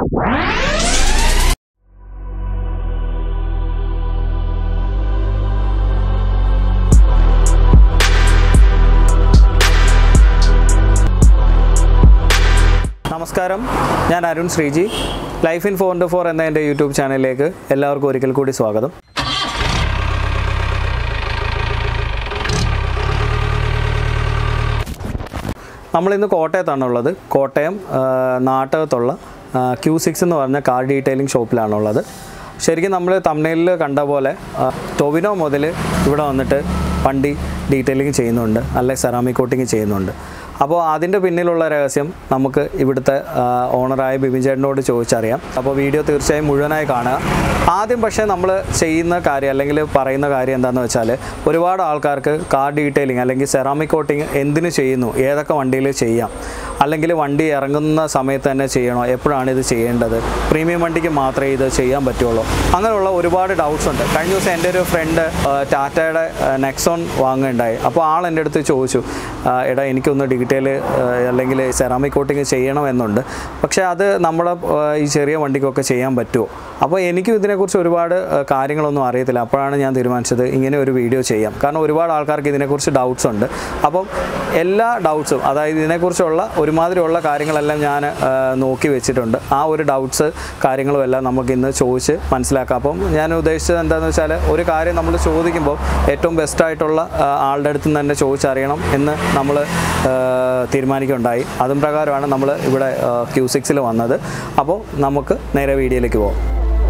നമസ്കാരം ഞാൻ Arun Sreeji life in four into four എന്ന എൻ്റെ യൂട്യൂബ് ചാനലിലേക്ക് എല്ലാവർക്കും ഒരിക്കൽ കൂടി സ്വാഗതം നമ്മളിന്ന് കോട്ടയത്താണുള്ളത് കോട്ടയം ആ, നാട്ടകത്തുള്ള ക്യൂ സിക്സ് എന്ന് പറഞ്ഞ കാർ ഡീറ്റെയിലിംഗ് ഷോപ്പിലാണുള്ളത് ശരിക്കും നമ്മൾ തമിഴിൽ കണ്ട പോലെ ആ, ടൊവിനോ മുതൽ ഇവിടെ വന്നിട്ട് വണ്ടി ഡീറ്റെയിലിംഗ് ചെയ്യുന്നുണ്ട് അല്ലെങ്കിൽ സെറാമിക് കോട്ടിങ് ചെയ്യുന്നുണ്ട് അപ്പോൾ അതിൻ്റെ പിന്നിലുള്ള രഹസ്യം നമുക്ക് ഇവിടുത്തെ ആ, ഓണറായ ബിബിൻ ചേട്ടനോട് ചോദിച്ചറിയാം അപ്പോൾ വീഡിയോ തീർച്ചയായും മുഴുവനായി കാണുക ആദ്യം പക്ഷേ നമ്മൾ ചെയ്യുന്ന കാര്യം അല്ലെങ്കിൽ പറയുന്ന കാര്യം എന്താണെന്ന് വെച്ചാൽ ഒരുപാട് ആൾക്കാർക്ക് കാർ ഡീറ്റെയിലിംഗ് അല്ലെങ്കിൽ സെറാമിക് കോട്ടിങ് എന്തിനു ചെയ്യുന്നു ഏതൊക്കെ വണ്ടിയിൽ ചെയ്യാം അല്ലെങ്കിൽ വണ്ടി ഇറങ്ങുന്ന സമയത്ത് തന്നെ ചെയ്യണോ എപ്പോഴാണ് ഇത് ചെയ്യേണ്ടത് പ്രീമിയം വണ്ടിക്ക് മാത്രമേ ഇത് ചെയ്യാൻ പറ്റുള്ളൂ അങ്ങനെയുള്ള ഒരുപാട് ഡൗട്ട്സ് ഉണ്ട് കഴിഞ്ഞ ദിവസം എൻ്റെ ഒരു ഫ്രണ്ട് ടാറ്റയുടെ നെക്സോൺ വാങ്ങുകയുണ്ടായി അപ്പോൾ ആൾ എൻ്റെ അടുത്ത് ചോദിച്ചു ആ, എടാ എനിക്കൊന്ന് ഡീറ്റെയിൽ അല്ലെങ്കിൽ സെറാമിക് കോട്ടിങ് ചെയ്യണമെന്നുണ്ട് പക്ഷേ അത് നമ്മുടെ ആ, ഈ ചെറിയ വണ്ടിക്കൊക്കെ ചെയ്യാൻ പറ്റുമോ അപ്പോൾ എനിക്കും ഇതിനെക്കുറിച്ച് ഒരുപാട് ആ, കാര്യങ്ങളൊന്നും അറിയത്തില്ല അപ്പോഴാണ് ഞാൻ തീരുമാനിച്ചത് ഇങ്ങനെ ഒരു വീഡിയോ ചെയ്യാം കാരണം ഒരുപാട് ആൾക്കാർക്ക് ഇതിനെക്കുറിച്ച് ഡൗട്ട്സ് ഉണ്ട് അപ്പം എല്ലാ ഡൗട്ട്സും അതായത് ഇതിനെക്കുറിച്ചുള്ള ഒരുമാതിരിയുള്ള കാര്യങ്ങളെല്ലാം ഞാൻ ആ, നോക്കി വെച്ചിട്ടുണ്ട് ആ ഒരു ഡൗട്ട്സ് കാര്യങ്ങളും എല്ലാം നമുക്ക് ഇന്ന് ചോദിച്ച് മനസ്സിലാക്കാം അപ്പം ഞാൻ ഉദ്ദേശിച്ചത് എന്താണെന്ന് വെച്ചാൽ ഒരു കാര്യം നമ്മൾ ചോദിക്കുമ്പോൾ ഏറ്റവും ബെസ്റ്റായിട്ടുള്ള ആളുടെ അടുത്ത് നിന്ന് തന്നെ ചോദിച്ചറിയണം എന്ന് നമ്മൾ തീരുമാനിക്കുകയുണ്ടായി അതും പ്രകാരമാണ് നമ്മൾ ഇവിടെ ക്യൂ സിക്സിൽ വന്നത് അപ്പോൾ നമുക്ക് നേരെ വീഡിയോയിലേക്ക് പോകാം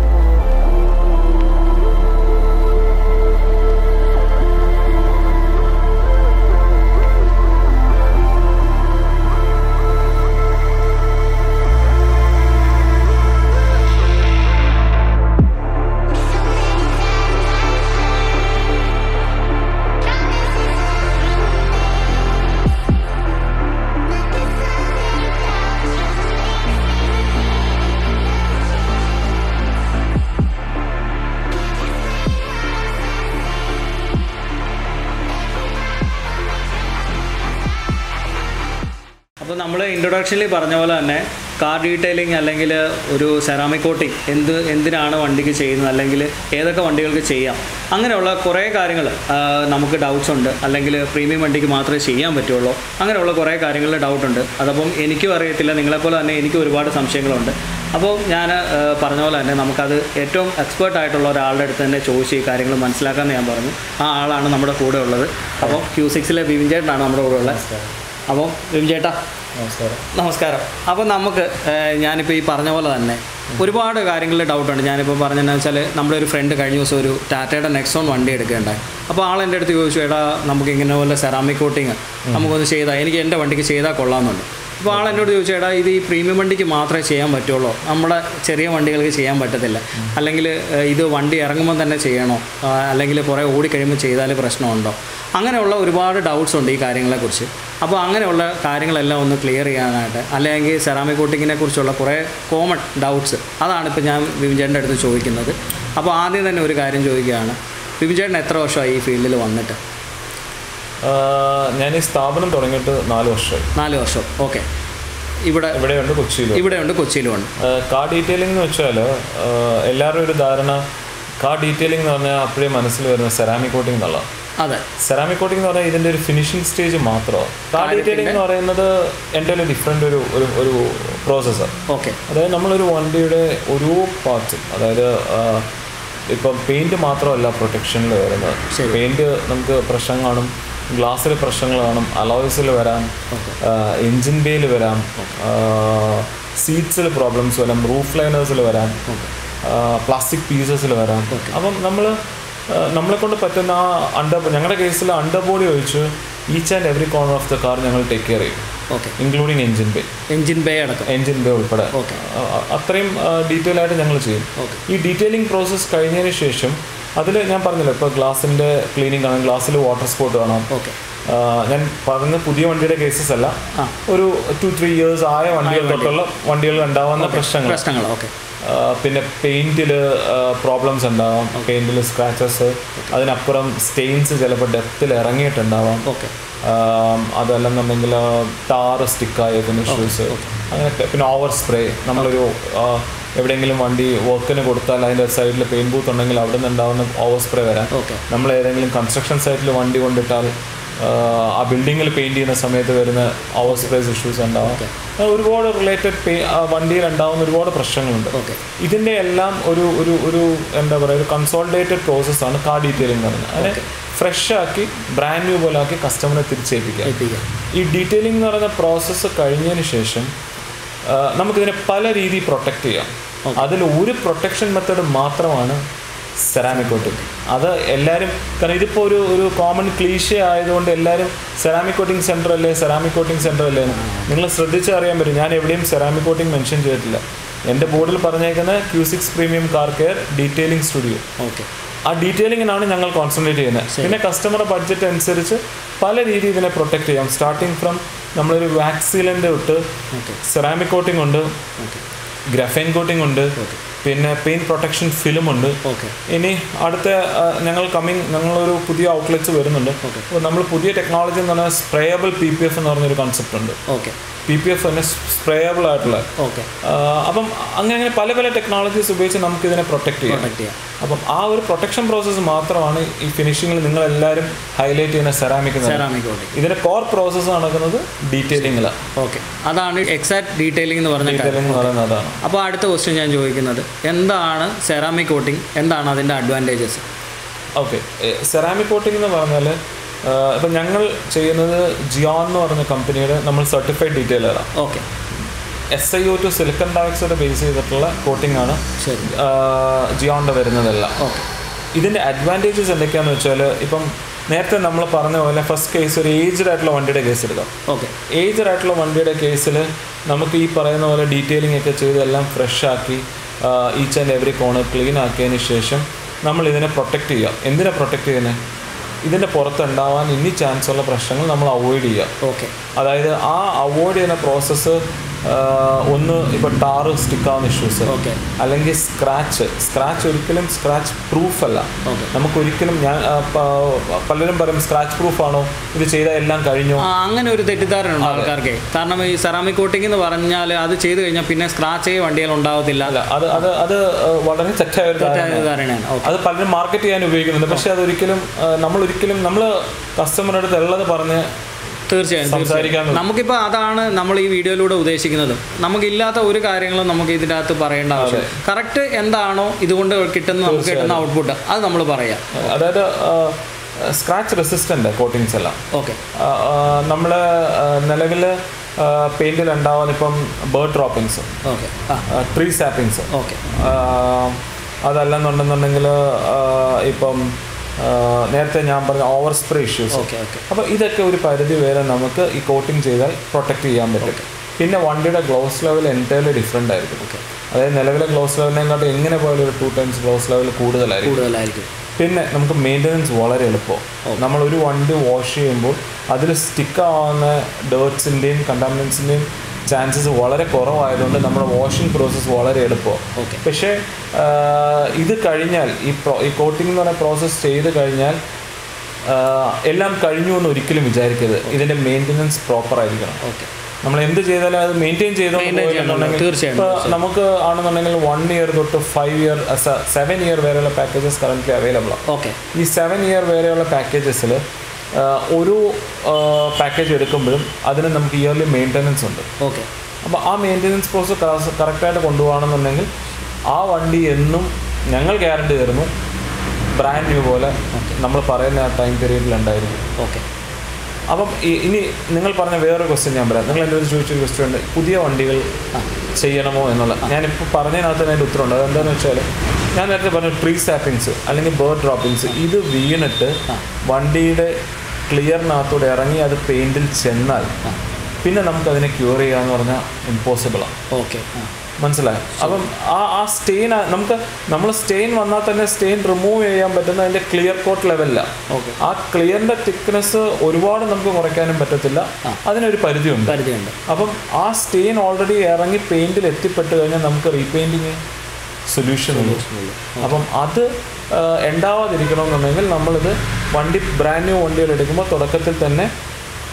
അപ്പോൾ നമ്മൾ ഇൻട്രൊഡക്ഷനിൽ പറഞ്ഞ പോലെ തന്നെ കാർ ഡീറ്റെയിലിംഗ് അല്ലെങ്കിൽ ഒരു സെറാമിക് കോട്ടിംഗ് എന്ത് എന്തിനാണ് വണ്ടിക്ക് ചെയ്യുന്നത് അല്ലെങ്കിൽ ഏതൊക്കെ വണ്ടികൾക്ക് ചെയ്യാം അങ്ങനെയുള്ള കുറേ കാര്യങ്ങൾ നമുക്ക് ഡൗട്ട്സ് ഉണ്ട് അല്ലെങ്കിൽ പ്രീമിയം വണ്ടിക്ക് മാത്രമേ ചെയ്യാൻ പറ്റുള്ളൂ അങ്ങനെയുള്ള കുറേ കാര്യങ്ങളിൽ ഡൗട്ട് ഉണ്ട് അതപ്പം എനിക്കും അറിയത്തില്ല നിങ്ങളെപ്പോലെ തന്നെ എനിക്കും ഒരുപാട് സംശയങ്ങളുണ്ട് അപ്പോൾ ഞാൻ പറഞ്ഞ പോലെ തന്നെ നമുക്കത് ഏറ്റവും എക്സ്പേർട്ട് ആയിട്ടുള്ള ഒരാളുടെ അടുത്ത് തന്നെ ചോദിച്ച് ഈ കാര്യങ്ങൾ മനസ്സിലാക്കാമെന്ന് ഞാൻ പറഞ്ഞു ആ ആളാണ് നമ്മുടെ കൂടെ ഉള്ളത് അപ്പോൾ ക്യൂ സിക്സിലെ ബിവിൻ ചേട്ടനാണ് നമ്മുടെ കൂടെ ഉള്ളത് അപ്പോൾ ബിവിൻ ചേട്ടാ നമസ്കാരം നമസ്കാരം അപ്പോൾ നമുക്ക് ഏഹ്, ഞാനിപ്പോൾ ഈ പറഞ്ഞ പോലെ തന്നെ ഒരുപാട് കാര്യങ്ങളിൽ ഡൗട്ടുണ്ട് ഞാനിപ്പോൾ പറഞ്ഞതെന്ന് വെച്ചാൽ നമ്മുടെ ഒരു ഫ്രണ്ട് കഴിഞ്ഞ ദിവസം ഒരു ടാറ്റയുടെ നെക്സോൺ വണ്ടി എടുക്കുകയുണ്ടായി അപ്പോൾ ആൾ എൻ്റെ അടുത്ത് ചോദിച്ചു എടാ നമുക്ക് ഇങ്ങനെ പോലെ സെറാമിക് കോട്ടിങ് നമുക്കൊന്ന് ചെയ്താൽ എനിക്ക് എൻ്റെ വണ്ടിക്ക് ചെയ്താൽ കൊള്ളാമെന്നുണ്ട് അപ്പോൾ ആൾ എന്നോട് ചോദിച്ചു എടാ ഇത് ഈ പ്രീമിയം വണ്ടിക്ക് മാത്രമേ ചെയ്യാൻ പറ്റുള്ളൂ നമ്മുടെ ചെറിയ വണ്ടികൾക്ക് ചെയ്യാൻ പറ്റത്തില്ല അല്ലെങ്കിൽ ഏഹ്, ഇത് വണ്ടി ഇറങ്ങുമ്പോൾ തന്നെ ചെയ്യണോ ആ, അല്ലെങ്കിൽ കുറേ ഓടിക്കഴിയുമ്പോൾ ചെയ്താൽ പ്രശ്നമുണ്ടോ അങ്ങനെയുള്ള ഒരുപാട് ഡൗട്ട്സ് ഉണ്ട് ഈ കാര്യങ്ങളെക്കുറിച്ച് അപ്പോൾ അങ്ങനെയുള്ള കാര്യങ്ങളെല്ലാം ഒന്ന് ക്ലിയർ ചെയ്യാനായിട്ട് അല്ലെങ്കിൽ സെറാമിക് കോട്ടിങ്ങിനെ കുറിച്ചുള്ള കുറേ കോമൺ ഡൗട്ട്സ് അതാണ് ഇപ്പോൾ ഞാൻ വിവിചേട്ടൻ്റെ അടുത്ത് ചോദിക്കുന്നത് അപ്പോൾ ആദ്യം തന്നെ ഒരു കാര്യം ചോദിക്കുകയാണ് വിവിചേട്ടൻ എത്ര വർഷമായി ഈ ഫീൽഡിൽ വന്നിട്ട് ആഹ് ഞാൻ ഈ സ്ഥാപനം തുടങ്ങിയിട്ട് നാല് വർഷമായി നാല് വർഷം ഓക്കെ ഇവിടെ ഇവിടെയുണ്ട് കൊച്ചിയിലും ഇവിടെയുണ്ട് കൊച്ചിയിലുമുണ്ട് കാർ ഡീറ്റെയിലിംഗ് എന്ന് വെച്ചാൽ എല്ലാവരും ഒരു ധാരണ കാർ ഡീറ്റെയിലിംഗ് എന്ന് പറഞ്ഞാൽ അപ്പോഴേ മനസ്സിൽ വരുന്ന സെറാമിക് കോട്ടിംഗ് എന്നുള്ള അതെ സെറാമിക് കോട്ടിംഗ് എന്ന് പറഞ്ഞാൽ ഇതിൻ്റെ ഒരു ഫിനിഷിംഗ് സ്റ്റേജ് മാത്രമാണ് കാർ ഡീറ്റെയിലിംഗ് എന്ന് പറയുന്നത് എൻ്റെ ഒരു ഡിഫറെൻ്റ് ഒരു ഒരു ഒരു പ്രോസസ്സാണ് ഓക്കെ അതായത് നമ്മളൊരു വണ്ടിയുടെ ഓരോ പാർട്സും അതായത് ആഹ്, ഇപ്പം പെയിന്റ് മാത്രമല്ല പ്രൊട്ടക്ഷനിൽ വരുന്നത് പെയിന്റ് നമുക്ക് പ്രശ്നം കാണും ഗ്ലാസ്സിൽ പ്രശ്നങ്ങൾ കാണും അലോയ്സിൽ വരാം എൻജിൻ ബേയിൽ വരാം സീറ്റ്സിൽ പ്രോബ്ലംസ് വരാം റൂഫ് ലൈനേഴ്സിൽ വരാം പ്ലാസ്റ്റിക് പീസസിൽ വരാം അപ്പം നമ്മൾ നമ്മളെ കൊണ്ട് പറ്റുന്ന ആ അണ്ടർ ഞങ്ങളുടെ കേസിൽ അണ്ടർ ബോഡി ഒഴിച്ച് each and every corner of the car ഞങ്ങൾ ടേക്ക് കെയർ ചെയ്യും okay including engine bay engine bay അടക്കം എൻജിൻ ബേ ഉൾപ്പെടെ Okay. അ- അ- അത്രയും ഡീറ്റെയിൽ ആയിട്ട് ഞങ്ങൾ ചെയ്യും Okay. ഈ ഡീറ്റെയിലിംഗ് പ്രോസസ്സ് കഴിഞ്ഞതിന് ശേഷം അതിൽ ഞാൻ പറഞ്ഞല്ലോ ഇപ്പോൾ ഗ്ലാസിൻ്റെ ക്ലീനിങ് കാണാം ഗ്ലാസ്സിൽ വാട്ടർ സ്പോട്ട് കാണാം ഓക്കെ ആ, ഞാൻ പറഞ്ഞ പുതിയ വണ്ടിയുടെ കേസസ് അല്ല ആ. ഒരു ടു ത്രീ ഇയേഴ്സ് ആയ വണ്ടികൾ തൊട്ടുള്ള വണ്ടികളിൽ ഉണ്ടാവുന്ന പ്രശ്നങ്ങൾ പ്രശ്നങ്ങൾ ഓക്കെ ആ, പിന്നെ പെയിന്റിൽ പ്രോബ്ലംസ് ഉണ്ടാവാം പെയിന്റിൽ സ്ക്രാച്ചസ് അതിനപ്പുറം സ്റ്റെയിൻസ് ചിലപ്പോൾ ഡെപ്തിൽ ഇറങ്ങിയിട്ടുണ്ടാവാം ഓക്കെ ആം, അതല്ലെന്നുണ്ടെങ്കിൽ ടാറ് സ്റ്റിക്കായേക്കുന്ന ഇഷ്യൂസ് അങ്ങനെ പിന്നെ ഓവർ സ്പ്രേ നമ്മളൊരു ആ, എവിടെയെങ്കിലും വണ്ടി വർക്കിന് കൊടുത്താൽ അതിൻ്റെ സൈഡിൽ പെയിൻ ബൂത്ത് ഉണ്ടെങ്കിൽ അവിടെ നിന്ന് ഉണ്ടാവുന്ന ഓവർ സ്പ്രേ വരാം ഓക്കെ നമ്മൾ ഏതെങ്കിലും കൺസ്ട്രക്ഷൻ സൈറ്റിൽ വണ്ടി കൊണ്ടിട്ടാൽ ആ, ആ ബിൽഡിങ്ങിൽ പെയിന്റ് ചെയ്യുന്ന സമയത്ത് വരുന്ന ഓവർ സ്പ്രേസ് ഇഷ്യൂസ് ഉണ്ടാവും അങ്ങനെ ഒരുപാട് റിലേറ്റഡ് പേ വണ്ടിയിൽ ഉണ്ടാവുന്ന ഒരുപാട് പ്രശ്നങ്ങളുണ്ട് ഓക്കെ ഇതിൻ്റെ എല്ലാം ഒരു ഒരു ഒരു എന്താ പറയുക ഒരു കൺസോൾട്ടേറ്റഡ് പ്രോസസ്സാണ് കാർ ഡീറ്റെയിലിംഗ് എന്ന് പറയുന്നത് അതിനെ ഫ്രഷ് ആക്കി ബ്രാൻഡ് ന്യൂ പോലെ ആക്കി കസ്റ്റമറെ തിരിച്ചേൽപ്പിക്കുക എത്തിക്കാം ഈ ഡീറ്റെയിലിംഗ് എന്ന് പറയുന്ന പ്രോസസ്സ് കഴിഞ്ഞതിന് ശേഷം ആ, നമുക്കിതിനെ പല രീതിയിൽ പ്രൊട്ടക്റ്റ് ചെയ്യാം അതിൽ ഒരു പ്രൊട്ടക്ഷൻ മെത്തേഡ് മാത്രമാണ് സെറാമിക് കോട്ടിംഗ് അത് എല്ലാവരും കാരണം ഇതിപ്പോൾ ഒരു ഒരു കോമൺ ക്ലീഷ ആയതുകൊണ്ട് എല്ലാവരും സെറാമിക് കോട്ടിംഗ് സെൻറ്റർ അല്ലേ സെറാമിക് കോട്ടിംഗ് സെൻറ്റർ അല്ലേ എന്ന്. നിങ്ങൾ ശ്രദ്ധിച്ച് അറിയാൻ പറ്റും ഞാൻ എവിടെയും സെറാമിക് കോട്ടിംഗ് മെൻഷൻ ചെയ്തിട്ടില്ല എൻ്റെ ബോർഡിൽ പറഞ്ഞേക്കുന്ന Q six premium car care detailing studio okay ആ ഡീറ്റെയിലിങ്ങിനാണ് ഞങ്ങൾ കോൺസെൻട്രേറ്റ് ചെയ്യുന്നത് പിന്നെ കസ്റ്റമറുടെ ബഡ്ജറ്റ് അനുസരിച്ച് പല രീതിയിൽ ഇതിനെ പ്രൊട്ടക്ട് ചെയ്യാം സ്റ്റാർട്ടിങ് ഫ്രം നമ്മളൊരു വാക്സീലൻ്റെ തൊട്ട് സെറാമിക് കോട്ടിംഗ് ഉണ്ട് ഗ്രഫൈൻ കോട്ടിംഗ് ഉണ്ട് പിന്നെ പെയിൻ പ്രൊട്ടക്ഷൻ ഫിലിം ഉണ്ട് ഓക്കെ ഇനി അടുത്ത ആ, ഞങ്ങൾ കമ്മിങ് ഞങ്ങളൊരു പുതിയ ഔട്ട്ലെറ്റ്സ് വരുന്നുണ്ട് അപ്പോൾ നമ്മൾ പുതിയ ടെക്നോളജി എന്ന് പറഞ്ഞാൽ സ്പ്രേയബിൾ പി പി എഫ് എന്ന് പറഞ്ഞൊരു കൺസെപ്റ്റ് ഉണ്ട് ഓക്കെ പി പി എഫ് തന്നെ സ്പ്രേയബിൾ ആയിട്ടുള്ള ഓക്കെ ആ, അപ്പം അങ്ങനെ അങ്ങനെ പല പല ടെക്നോളജീസ് ഉപയോഗിച്ച് നമുക്ക് ഇതിനെ പ്രൊട്ടക്ട് ചെയ്യാം പ്രൊട്ടക്ട് ചെയ്യാം അപ്പം ആ ഒരു പ്രൊട്ടക്ഷൻ പ്രോസസ്സ് മാത്രമാണ് ഈ ഫിനിഷിങ്ങിൽ നിങ്ങൾ എല്ലാവരും ഹൈലൈറ്റ് ചെയ്യുന്ന സെറാമിക് സെറാമിക് കോട്ടിംഗ് ഇതിന്റെ കോർ പ്രോസസ്സ് നടക്കുന്നത് ഡീറ്റെയിലിംഗിലാണ് ഓക്കെ അതാണ് എക്സാക്ട് ഡീറ്റെയിലിംഗ് എന്ന് പറഞ്ഞ കാര്യം ഡീറ്റെയിലിംഗ് എന്ന് പറയുന്നത് അതാണ് അപ്പോൾ അടുത്ത ക്വസ്റ്റ്യൻ ഞാൻ ചോദിക്കുന്നത് എന്താണ് സെറാമിക് കോട്ടിംഗ് എന്താണ് അതിൻ്റെ അഡ്വാൻറ്റേജസ് ഓക്കെ സെറാമിക് കോട്ടിംഗ് എന്ന് പറഞ്ഞാൽ ഇപ്പം ഞങ്ങൾ ചെയ്യുന്നത് ജിയോൺ എന്ന് പറഞ്ഞ കമ്പനിയുടെ നമ്മൾ സർട്ടിഫൈഡ് ഡീറ്റെയിലറാണ് okay S I O two silicon dioxide base ചെയ്തിട്ടുള്ള കോട്ടിംഗ് ആണ് ശരി ജിയോണിൻ്റെ വരുന്നതെല്ലാം ഓക്കെ ഇതിൻ്റെ അഡ്വാൻറ്റേജസ് എന്തൊക്കെയാണെന്ന് വെച്ചാൽ ഇപ്പം നേരത്തെ നമ്മൾ പറഞ്ഞ പോലെ ഫസ്റ്റ് കേസ് ഒരു ഏജ്ഡ് ആയിട്ടുള്ള വണ്ടിയുടെ കേസ് എടുക്കാം ഓക്കെ ഏജ്ഡ് ആയിട്ടുള്ള വണ്ടിയുടെ കേസിൽ നമുക്ക് ഈ പറയുന്ന പോലെ ഡീറ്റെയിലിംഗ് ഒക്കെ ചെയ്ത് എല്ലാം ഫ്രഷ് ആക്കി each and every corner clean ആക്കിയതിന് ശേഷം നമ്മൾ ഇതിനെ പ്രൊട്ടക്റ്റ് ചെയ്യുക എന്തിനാ പ്രൊട്ടക്റ്റ് ചെയ്യുന്നത് ഇതിൻ്റെ പുറത്ത് ഉണ്ടാവാൻ ഇനി ചാൻസ് ഉള്ള പ്രശ്നങ്ങൾ നമ്മൾ അവോയ്ഡ് ചെയ്യുക ഓക്കെ അതായത് ആ അവോയ്ഡ് ചെയ്യുന്ന പ്രോസസ്സ് ഒന്ന് ഇപ്പോൾ ടാറ് സ്റ്റിക്കാവുന്ന ഇഷ്യൂസ് ഓക്കെ അല്ലെങ്കിൽ സ്ക്രാച്ച് സ്ക്രാച്ച് ഒരിക്കലും സ്ക്രാച്ച് പ്രൂഫ് അല്ല ഓക്കെ നമുക്ക് ഒരിക്കലും ഞാൻ ആ, പ- പലരും പറയും സ്ക്രാച്ച് പ്രൂഫ് ആണോ ഇത് ചെയ്താൽ എല്ലാം കഴിഞ്ഞു ആ, അങ്ങനെ ഒരു തെറ്റിദ്ധാരണ ഉണ്ട് ആൾക്കാർക്ക് കാരണം ഈ സെറാമിക് കോട്ടിംഗ് എന്ന് പറഞ്ഞാൽ അത് ചെയ്ത് കഴിഞ്ഞാൽ പിന്നെ സ്ക്രാച്ചേ വണ്ടികൾ ഉണ്ടാവത്തില്ല അല്ല അത് അത് അത് ആ, വളരെ തെറ്റായ ഒരു ധാരണ തെറ്റായ ധാരണയാണ് ഓക്കെ അത് പലരും മാർക്കറ്റ് ചെയ്യാൻ ഉപയോഗിക്കുന്നുണ്ട് പക്ഷെ അതൊരിക്കലും ആ, നമ്മൾ ഒരിക്കലും നമ്മൾ കസ്റ്റമറുടെ അടുത്ത് ഉള്ളത് പറഞ്ഞ് തീർച്ചയായും സംസാരിക്കാൻ തീർച്ചയായും നമുക്കിപ്പോൾ അതാണ് നമ്മൾ ഈ വീഡിയോയിലൂടെ ഉദ്ദേശിക്കുന്നത് നമുക്കില്ലാത്ത ഒരു കാര്യങ്ങളും നമുക്ക് ഇതിൻ്റെ അകത്ത് പറയേണ്ട ആവശ്യം കറക്റ്റ് എന്താണോ ഇതുകൊണ്ട് കിട്ടുന്ന നമുക്ക് കിട്ടുന്ന ഔട്ട്പുട്ട് അത് നമ്മൾ പറയാം അതായത് സ്ക്രാച്ച് റെസിസ്റ്റൻ്റ് കോട്ടിങ്സ് എല്ലാം ഓക്കെ നമ്മൾ നിലവിൽ പെയിൻറ്റിൽ ഉണ്ടാവുന്ന ഇപ്പം ബേർഡ് ഡ്രോപ്പിങ്സ് ഓക്കെ ആ ട്രീ സാപ്പിങ്സ് ഓക്കെ അതല്ലെന്നുണ്ടെന്നുണ്ടെങ്കിൽ ഇപ്പം ആ, നേരത്തെ ഞാൻ പറഞ്ഞ over spray issues okay okay അപ്പോൾ ഇതൊക്കെ ഒരു പരിധി വരെ നമുക്ക് ഈ കോട്ടിങ് ചെയ്താൽ പ്രൊട്ടക്ട് ചെയ്യാൻ പറ്റും പിന്നെ വണ്ടിയുടെ ഗ്ലൗസ് ലെവൽ എൻറ്റയർലി ഡിഫറെൻ്റ് ആയിരിക്കും അതായത് നിലവിലെ ഗ്ലൗസ് ലെവലിനെക്കാട്ടും എങ്ങനെ പോയാലും ഒരു ടു ടൈംസ് ഗ്ലൗസ് ലെവൽ കൂടുതലായിരിക്കും കൂടുതലായിരിക്കും പിന്നെ നമുക്ക് മെയിൻ്റനൻസ് വളരെ എളുപ്പം നമ്മൾ ഒരു വണ്ടി വാഷ് ചെയ്യുമ്പോൾ അതിൽ സ്റ്റിക്ക് ആവുന്ന ഡേർട്സിൻ്റെയും കണ്ടാമിനൻസിൻ്റെയും ചാൻസസ് വളരെ കുറവായതുകൊണ്ട് നമ്മുടെ വാഷിംഗ് പ്രോസസ്സ് വളരെ എളുപ്പമാണ് ഓക്കെ പക്ഷേ ആ, ഇത് കഴിഞ്ഞാൽ ഈ പ്രോ ഈ കോട്ടിംഗ് എന്ന് പറയുന്ന പ്രോസസ്സ് ചെയ്ത് കഴിഞ്ഞാൽ ആ, എല്ലാം കഴിഞ്ഞു എന്ന് ഒരിക്കലും വിചാരിക്കരുത് ഇതിൻ്റെ മെയിൻ്റനൻസ് പ്രോപ്പർ ആയിരിക്കണം ഓക്കെ നമ്മൾ എന്ത് ചെയ്താലും അത് മെയിൻറ്റെയിൻ Maintain ചെയ്യണം, തീർച്ചയായും, ഇപ്പോൾ നമുക്ക് ആണെന്നുണ്ടെങ്കിൽ വൺ ഇയർ തൊട്ട് ഫൈവ് ഇയർ സെവൻ ഇയർ വരെയുള്ള പാക്കേജസ് കറൻ്റ്ലി അവൈലബിൾ ആണ് ഓക്കെ ഈ സെവൻ ഇയർ വരെയുള്ള പാക്കേജസിൽ ഒരു പാക്കേജ് എടുക്കുമ്പോഴും അതിന് നമുക്ക് ഇയർലി മെയിൻ്റനൻസ് ഉണ്ട് ഓക്കെ അപ്പോൾ ആ മെയിൻ്റനൻസ് പ്രോസസ് കറക്റ്റായിട്ട് കൊണ്ടുപോകണമെന്നുണ്ടെങ്കിൽ ആ വണ്ടി എന്നും ഞങ്ങൾ ഗ്യാരണ്ടി തരുന്നു ബ്രാൻഡ് ന്യൂ പോലെ നമ്മൾ പറയുന്ന ആ ടൈം പീരീഡിൽ ഉണ്ടായിരിക്കും ഓക്കെ അപ്പം ഈ- ഇനി നിങ്ങൾ പറഞ്ഞ വേറൊരു ക്വസ്റ്റ്യൻ ഞാൻ പറയാം നിങ്ങൾ എൻ്റെ അടുത്ത് ചോദിച്ചൊരു ക്വസ്റ്റ്യൻ ഉണ്ട് പുതിയ വണ്ടികൾ ചെയ്യണമോ എന്നുള്ള ഞാനിപ്പോൾ പറഞ്ഞതിനകത്ത് തന്നെ അതിൻ്റെ ഉത്തരവുണ്ട് അതെന്താണെന്ന് വെച്ചാൽ ഞാൻ നേരത്തെ പറഞ്ഞ ട്രീ സാപ്പിങ്സ് അല്ലെങ്കിൽ ബേർഡ് ഡ്രോപ്പിങ്സ് ഇത് വീണിട്ട് വണ്ടിയുടെ ക്ലിയറിനകത്തൂടെ ഇറങ്ങി അത് പെയിൻറ്റിൽ ചെന്നാൽ പിന്നെ നമുക്കതിനെ ക്യൂർ ചെയ്യാന്ന് പറഞ്ഞാൽ ഇമ്പോസിബിളാണ് ഓക്കെ ആ മനസ്സിലായോ അപ്പം ആ ആ സ്റ്റെയിൻ നമുക്ക് നമ്മൾ സ്റ്റെയിൻ വന്നാൽ തന്നെ സ്റ്റെയിൻ റിമൂവ് ചെയ്യാൻ പറ്റുന്ന അതിൻ്റെ ക്ലിയർ കോട്ട് ലെവലിലാണ് ഓക്കെ ആ ക്ലിയറിൻ്റെ തിക്നെസ് ഒരുപാട് നമുക്ക് കുറയ്ക്കാനും പറ്റത്തില്ല അതിനൊരു പരിധിയുണ്ട് പരിധിയുണ്ട് അപ്പം ആ സ്റ്റെയിൻ ഓൾറെഡി ഇറങ്ങി പെയിന്റിൽ എത്തിപ്പെട്ട് കഴിഞ്ഞാൽ നമുക്ക് റീപെയിൻറ്റിങ് സൊല്യൂഷൻ ഉള്ളൂ അപ്പം അത് ആ, ഉണ്ടാവാതിരിക്കണമെന്നുണ്ടെങ്കിൽ നമ്മളിത് വണ്ടി ബ്രാൻഡ് ന്യൂ വണ്ടികൾ എടുക്കുമ്പോൾ തുടക്കത്തിൽ തന്നെ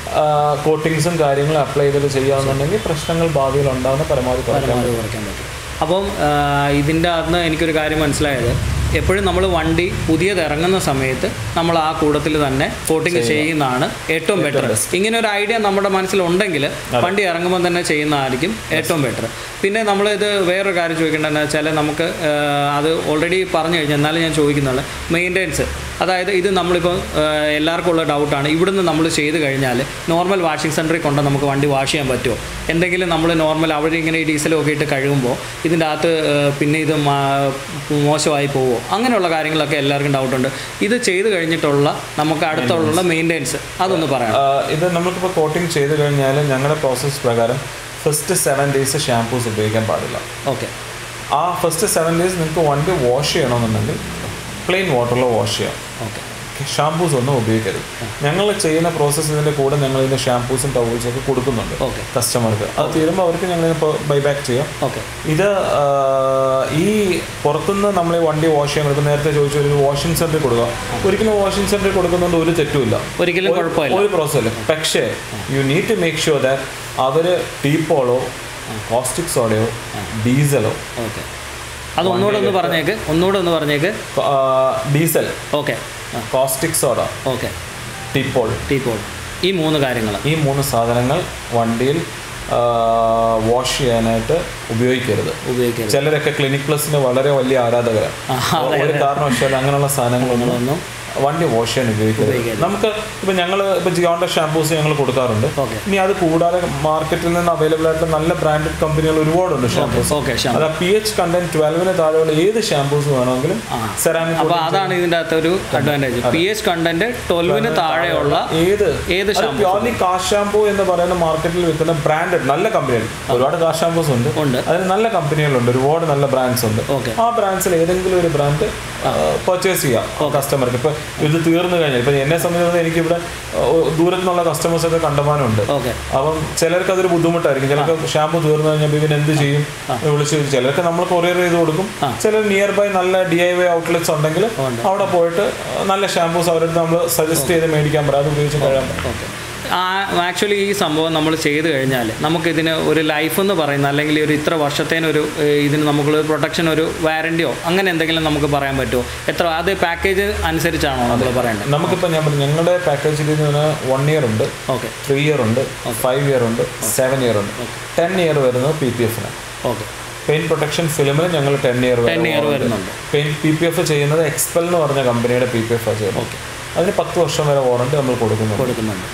കോട്ടിങ്സും കാര്യങ്ങളും അപ്ലൈ ചെയ്തിട്ട് ചെയ്യാമെന്നുണ്ടെങ്കിൽ പ്രശ്നങ്ങൾ ഭാവിയിൽ ഉണ്ടാകുന്ന പരമാവധി കുറയ്ക്കാൻ പരമാവധി കുറയ്ക്കാൻ പറ്റും അപ്പം ആ, ഇതിൻ്റെ അകത്ത് എനിക്കൊരു കാര്യം മനസ്സിലായത് എപ്പോഴും നമ്മൾ വണ്ടി പുതിയത് ഇറങ്ങുന്ന സമയത്ത് നമ്മൾ ആ കൂടത്തിൽ തന്നെ കോട്ടിങ് ചെയ്യുന്നതാണ് ഏറ്റവും ബെറ്റർ ഇങ്ങനെ ഒരു ഐഡിയ നമ്മുടെ മനസ്സിലുണ്ടെങ്കിൽ വണ്ടി ഇറങ്ങുമ്പോൾ തന്നെ ചെയ്യുന്നതായിരിക്കും ഏറ്റവും ബെറ്റർ പിന്നെ നമ്മളിത് വേറൊരു കാര്യം ചോദിക്കേണ്ടതെന്ന് വെച്ചാൽ നമുക്ക് ആ, അത് ഓൾറെഡി പറഞ്ഞു കഴിഞ്ഞാൽ എന്നാലും ഞാൻ ചോദിക്കുന്നുള്ളൂ മെയിൻ്റെനൻസ് അതായത് ഇത് നമ്മളിപ്പോൾ ആ, എല്ലാവർക്കും ഉള്ള ഡൗട്ടാണ് ഇവിടുന്ന് നമ്മൾ ചെയ്ത് കഴിഞ്ഞാൽ നോർമൽ വാഷിംഗ് സെൻറ്ററിൽ കൊണ്ട് നമുക്ക് വണ്ടി വാഷ് ചെയ്യാൻ പറ്റുമോ എന്തെങ്കിലും നമ്മൾ നോർമൽ അവിടെ ഇങ്ങനെ ഈ ഡീസലൊക്കെ ഇട്ട് കഴുകുമ്പോൾ ഇതിൻ്റെ അകത്ത് ആ, പിന്നെ ഇത് മാ- മോശമായി പോവോ അങ്ങനെയുള്ള കാര്യങ്ങളൊക്കെ എല്ലാവർക്കും ഡൗട്ടുണ്ട് ഇത് ചെയ്ത് കഴിഞ്ഞിട്ടുള്ള നമുക്ക് അടുത്തുള്ള മെയിൻ്റെനൻസ് അതൊന്ന് പറയാം ആ, ഇത് നമുക്കിപ്പോൾ കോട്ടിങ് ചെയ്ത് കഴിഞ്ഞാൽ ഞങ്ങളുടെ പ്രോസസ്സ് പ്രകാരം ഫസ്റ്റ് സെവൻ ഡേയ്സ് ഷാംപൂസ് ഉപയോഗിക്കാൻ പാടില്ല ഓക്കെ ആ ഫസ്റ്റ് സെവൻ ഡേയ്സ് നിങ്ങൾക്ക് വണ്ടി വാഷ് ചെയ്യണമെന്നുണ്ടെങ്കിൽ പ്ലെയിൻ വാട്ടറിൽ വാഷ് ചെയ്യാം ഓക്കെ ഷാംപൂസ് ഒന്നും ഉപയോഗിക്കരുത് ഞങ്ങൾ ചെയ്യുന്ന പ്രോസസ്സ് ഇതിൻ്റെ കൂടെ ഞങ്ങൾ ഇതിൻ്റെ ഷാംപൂസും ടവൽസും ഒക്കെ കൊടുക്കുന്നുണ്ട് ഓക്കെ കസ്റ്റമർക്ക് അത് തീരുമ്പോൾ അവർക്ക് ഞങ്ങൾ ബൈ ബാക്ക് ചെയ്യാം ഓക്കെ ഇത് ആ, ഈ പുറത്തുനിന്ന് നമ്മൾ ഈ വണ്ടി വാഷ് ചെയ്യാൻ കൊടുക്കും നേരത്തെ ചോദിച്ചു ഒരു വാഷിംഗ് സെന്ററിൽ കൊടുക്കുക ഒരിക്കലും വാഷിംഗ് സെന്ററിൽ കൊടുക്കുന്നതുകൊണ്ട് ഒരു തെറ്റുമില്ല ഒരിക്കലും കുഴപ്പമില്ല ഒരു പ്രോസസ്സില്ല പക്ഷേ you need to make sure that അവർ ടീപ്പോളോ കോസ്റ്റിക് സോഡയോ ഡീസലോ ഓക്കെ അത് ഒന്നുകൂടെ ഒന്ന് പറഞ്ഞേക്ക് ഒന്നുകൂടെ ഒന്ന് പറഞ്ഞേക്ക് diesel okay caustic soda okay Teepol Teepol ഈ മൂന്ന് കാര്യങ്ങൾ ഈ മൂന്ന് സാധനങ്ങൾ വണ്ടിയിൽ വാഷ് ചെയ്യാനായിട്ട് ഉപയോഗിക്കരുത് ഉപയോഗിക്കരുത് ചിലരൊക്കെ ക്ലിനിക് പ്ലസിന് വളരെ വലിയ ആരാധകരാണ് ഒരു കാരണവശാലും അങ്ങനെയുള്ള സാധനങ്ങളൊന്നും ഒന്നും വണ്ടി വാഷ് ചെയ്യാൻ ഉപയോഗിക്കരുത് നമുക്ക് ഇപ്പൊ ഞങ്ങൾ ഇപ്പൊ ജിയോണ്ട ഷാംപൂസ് ഞങ്ങൾ കൊടുക്കാറുണ്ട് ഓക്കെ ഇനി അത് കൂടാതെ മാർക്കറ്റിൽ നിന്ന് അവൈലബിൾ ആയിട്ടുള്ള നല്ല ബ്രാൻഡഡ് കമ്പനികൾ ഒരുപാടുണ്ട് ഷാംപൂസ് ഓക്കെ ഷാം അത് പി എച്ച് കണ്ടന്റ് ട്വൽവിന് താഴെയുള്ള ഏത് ഷാംപൂസ് വേണമെങ്കിലും സെറാമിക് അപ്പോൾ അതാണ് ഇതിൻ്റെ അകത്ത് ഒരു അഡ്വാൻറ്റേജ് പി എച്ച് കണ്ടന്റ് ട്വൽവിന് താഴെയുള്ള ഏത് ഏത് ഷാമ്പൂ പ്യോർലി കാഷ് ഷാംപൂ എന്ന് പറയുന്ന മാർക്കറ്റിൽ വിൽക്കുന്ന ബ്രാൻഡഡ് നല്ല കമ്പനികൾ ഒരുപാട് കാഷ് ഷാംപൂസ് ഉണ്ട് ഉണ്ട് അതിന് നല്ല കമ്പനികളുണ്ട് ഒരുപാട് നല്ല ബ്രാൻഡ്സ് ഉണ്ട് ഓക്കെ ആ ബ്രാൻഡ്സിൽ ഏതെങ്കിലും ഒരു ബ്രാൻഡ് പർച്ചേസ് ചെയ്യാം കസ്റ്റമർക്ക് ഇപ്പൊ ഇത് തീർന്നു കഴിഞ്ഞാൽ ഇപ്പൊ എന്നെ സംബന്ധിച്ചിടത്തോളം എനിക്കിവിടെ ഏഹ്, ദൂരത്തു നിന്നുള്ള കസ്റ്റമേഴ്സ് ഒക്കെ കണ്ടമാനമുണ്ട് ഓക്കെ അപ്പം ചിലർക്ക് അതൊരു ബുദ്ധിമുട്ടായിരിക്കും ചിലർക്ക് ഷാമ്പു തീർന്നു കഴിഞ്ഞാൽ ഇവൻ എന്ത് ചെയ്യും വിളിച്ച് ചിലർക്ക് നമ്മൾ കൊറിയർ ചെയ്ത് കൊടുക്കും ചിലർ നിയർ ബൈ നല്ല ഡി ഐ വൈ ഔട്ട്ലെറ്റ്സ് ഉണ്ടെങ്കിൽ അവിടെ പോയിട്ട് നല്ല ഷാമ്പൂസ് അവരുടെ നമ്മൾ സജസ്റ്റ് ചെയ്ത് മേടിക്കാൻ പറയാം അത് ഉപയോഗിച്ച് കഴിയാൻ പറ്റും ഓക്കെ ആക്ച്വലി ഈ സംഭവം നമ്മൾ ചെയ്ത് കഴിഞ്ഞാൽ നമുക്കിതിന് ഒരു ലൈഫ് എന്ന് പറയുന്ന അല്ലെങ്കിൽ ഒരു ഇത്ര വർഷത്തേനൊരു ഏഹ്, ഇതിന് നമുക്കുള്ള പ്രൊട്ടക്ഷൻ ഒരു വാറണ്ടിയോ അങ്ങനെ എന്തെങ്കിലും നമുക്ക് പറയാൻ പറ്റുമോ എത്ര അത് പാക്കേജ് അനുസരിച്ചാണോ നമ്മൾ പറയേണ്ടത് നമുക്കിപ്പോൾ ഞാൻ പറഞ്ഞു ഞങ്ങളുടെ പാക്കേജിൽ നിന്ന് വൺ ഇയർ ഉണ്ട് ഓക്കെ ത്രീ ഇയർ ഉണ്ട് ഫൈവ് ഇയർ ഉണ്ട് സെവൻ ഇയർ ഉണ്ട് ടെൻ ഇയർ വരുന്നത് പി പി എഫിന് ഓക്കെ പെയിൻ പ്രൊട്ടക്ഷൻ ഫിലിമിന് ഞങ്ങൾ ടെൻ ഇയർ ടെൻ ഇയർ വരുന്നുണ്ട് പെയിൻ പി പി എഫ് ചെയ്യുന്നത് എക്സ്പെൽ എന്ന് പറഞ്ഞ കമ്പനിയുടെ പി പി എഫ് ചെയ്യുന്നത് ഓക്കെ അതിന് പത്ത് വർഷം വരെ വാറണ്ടി നമ്മൾ കൊടുക്കുന്നുണ്ട് കൊടുക്കുന്നുണ്ട്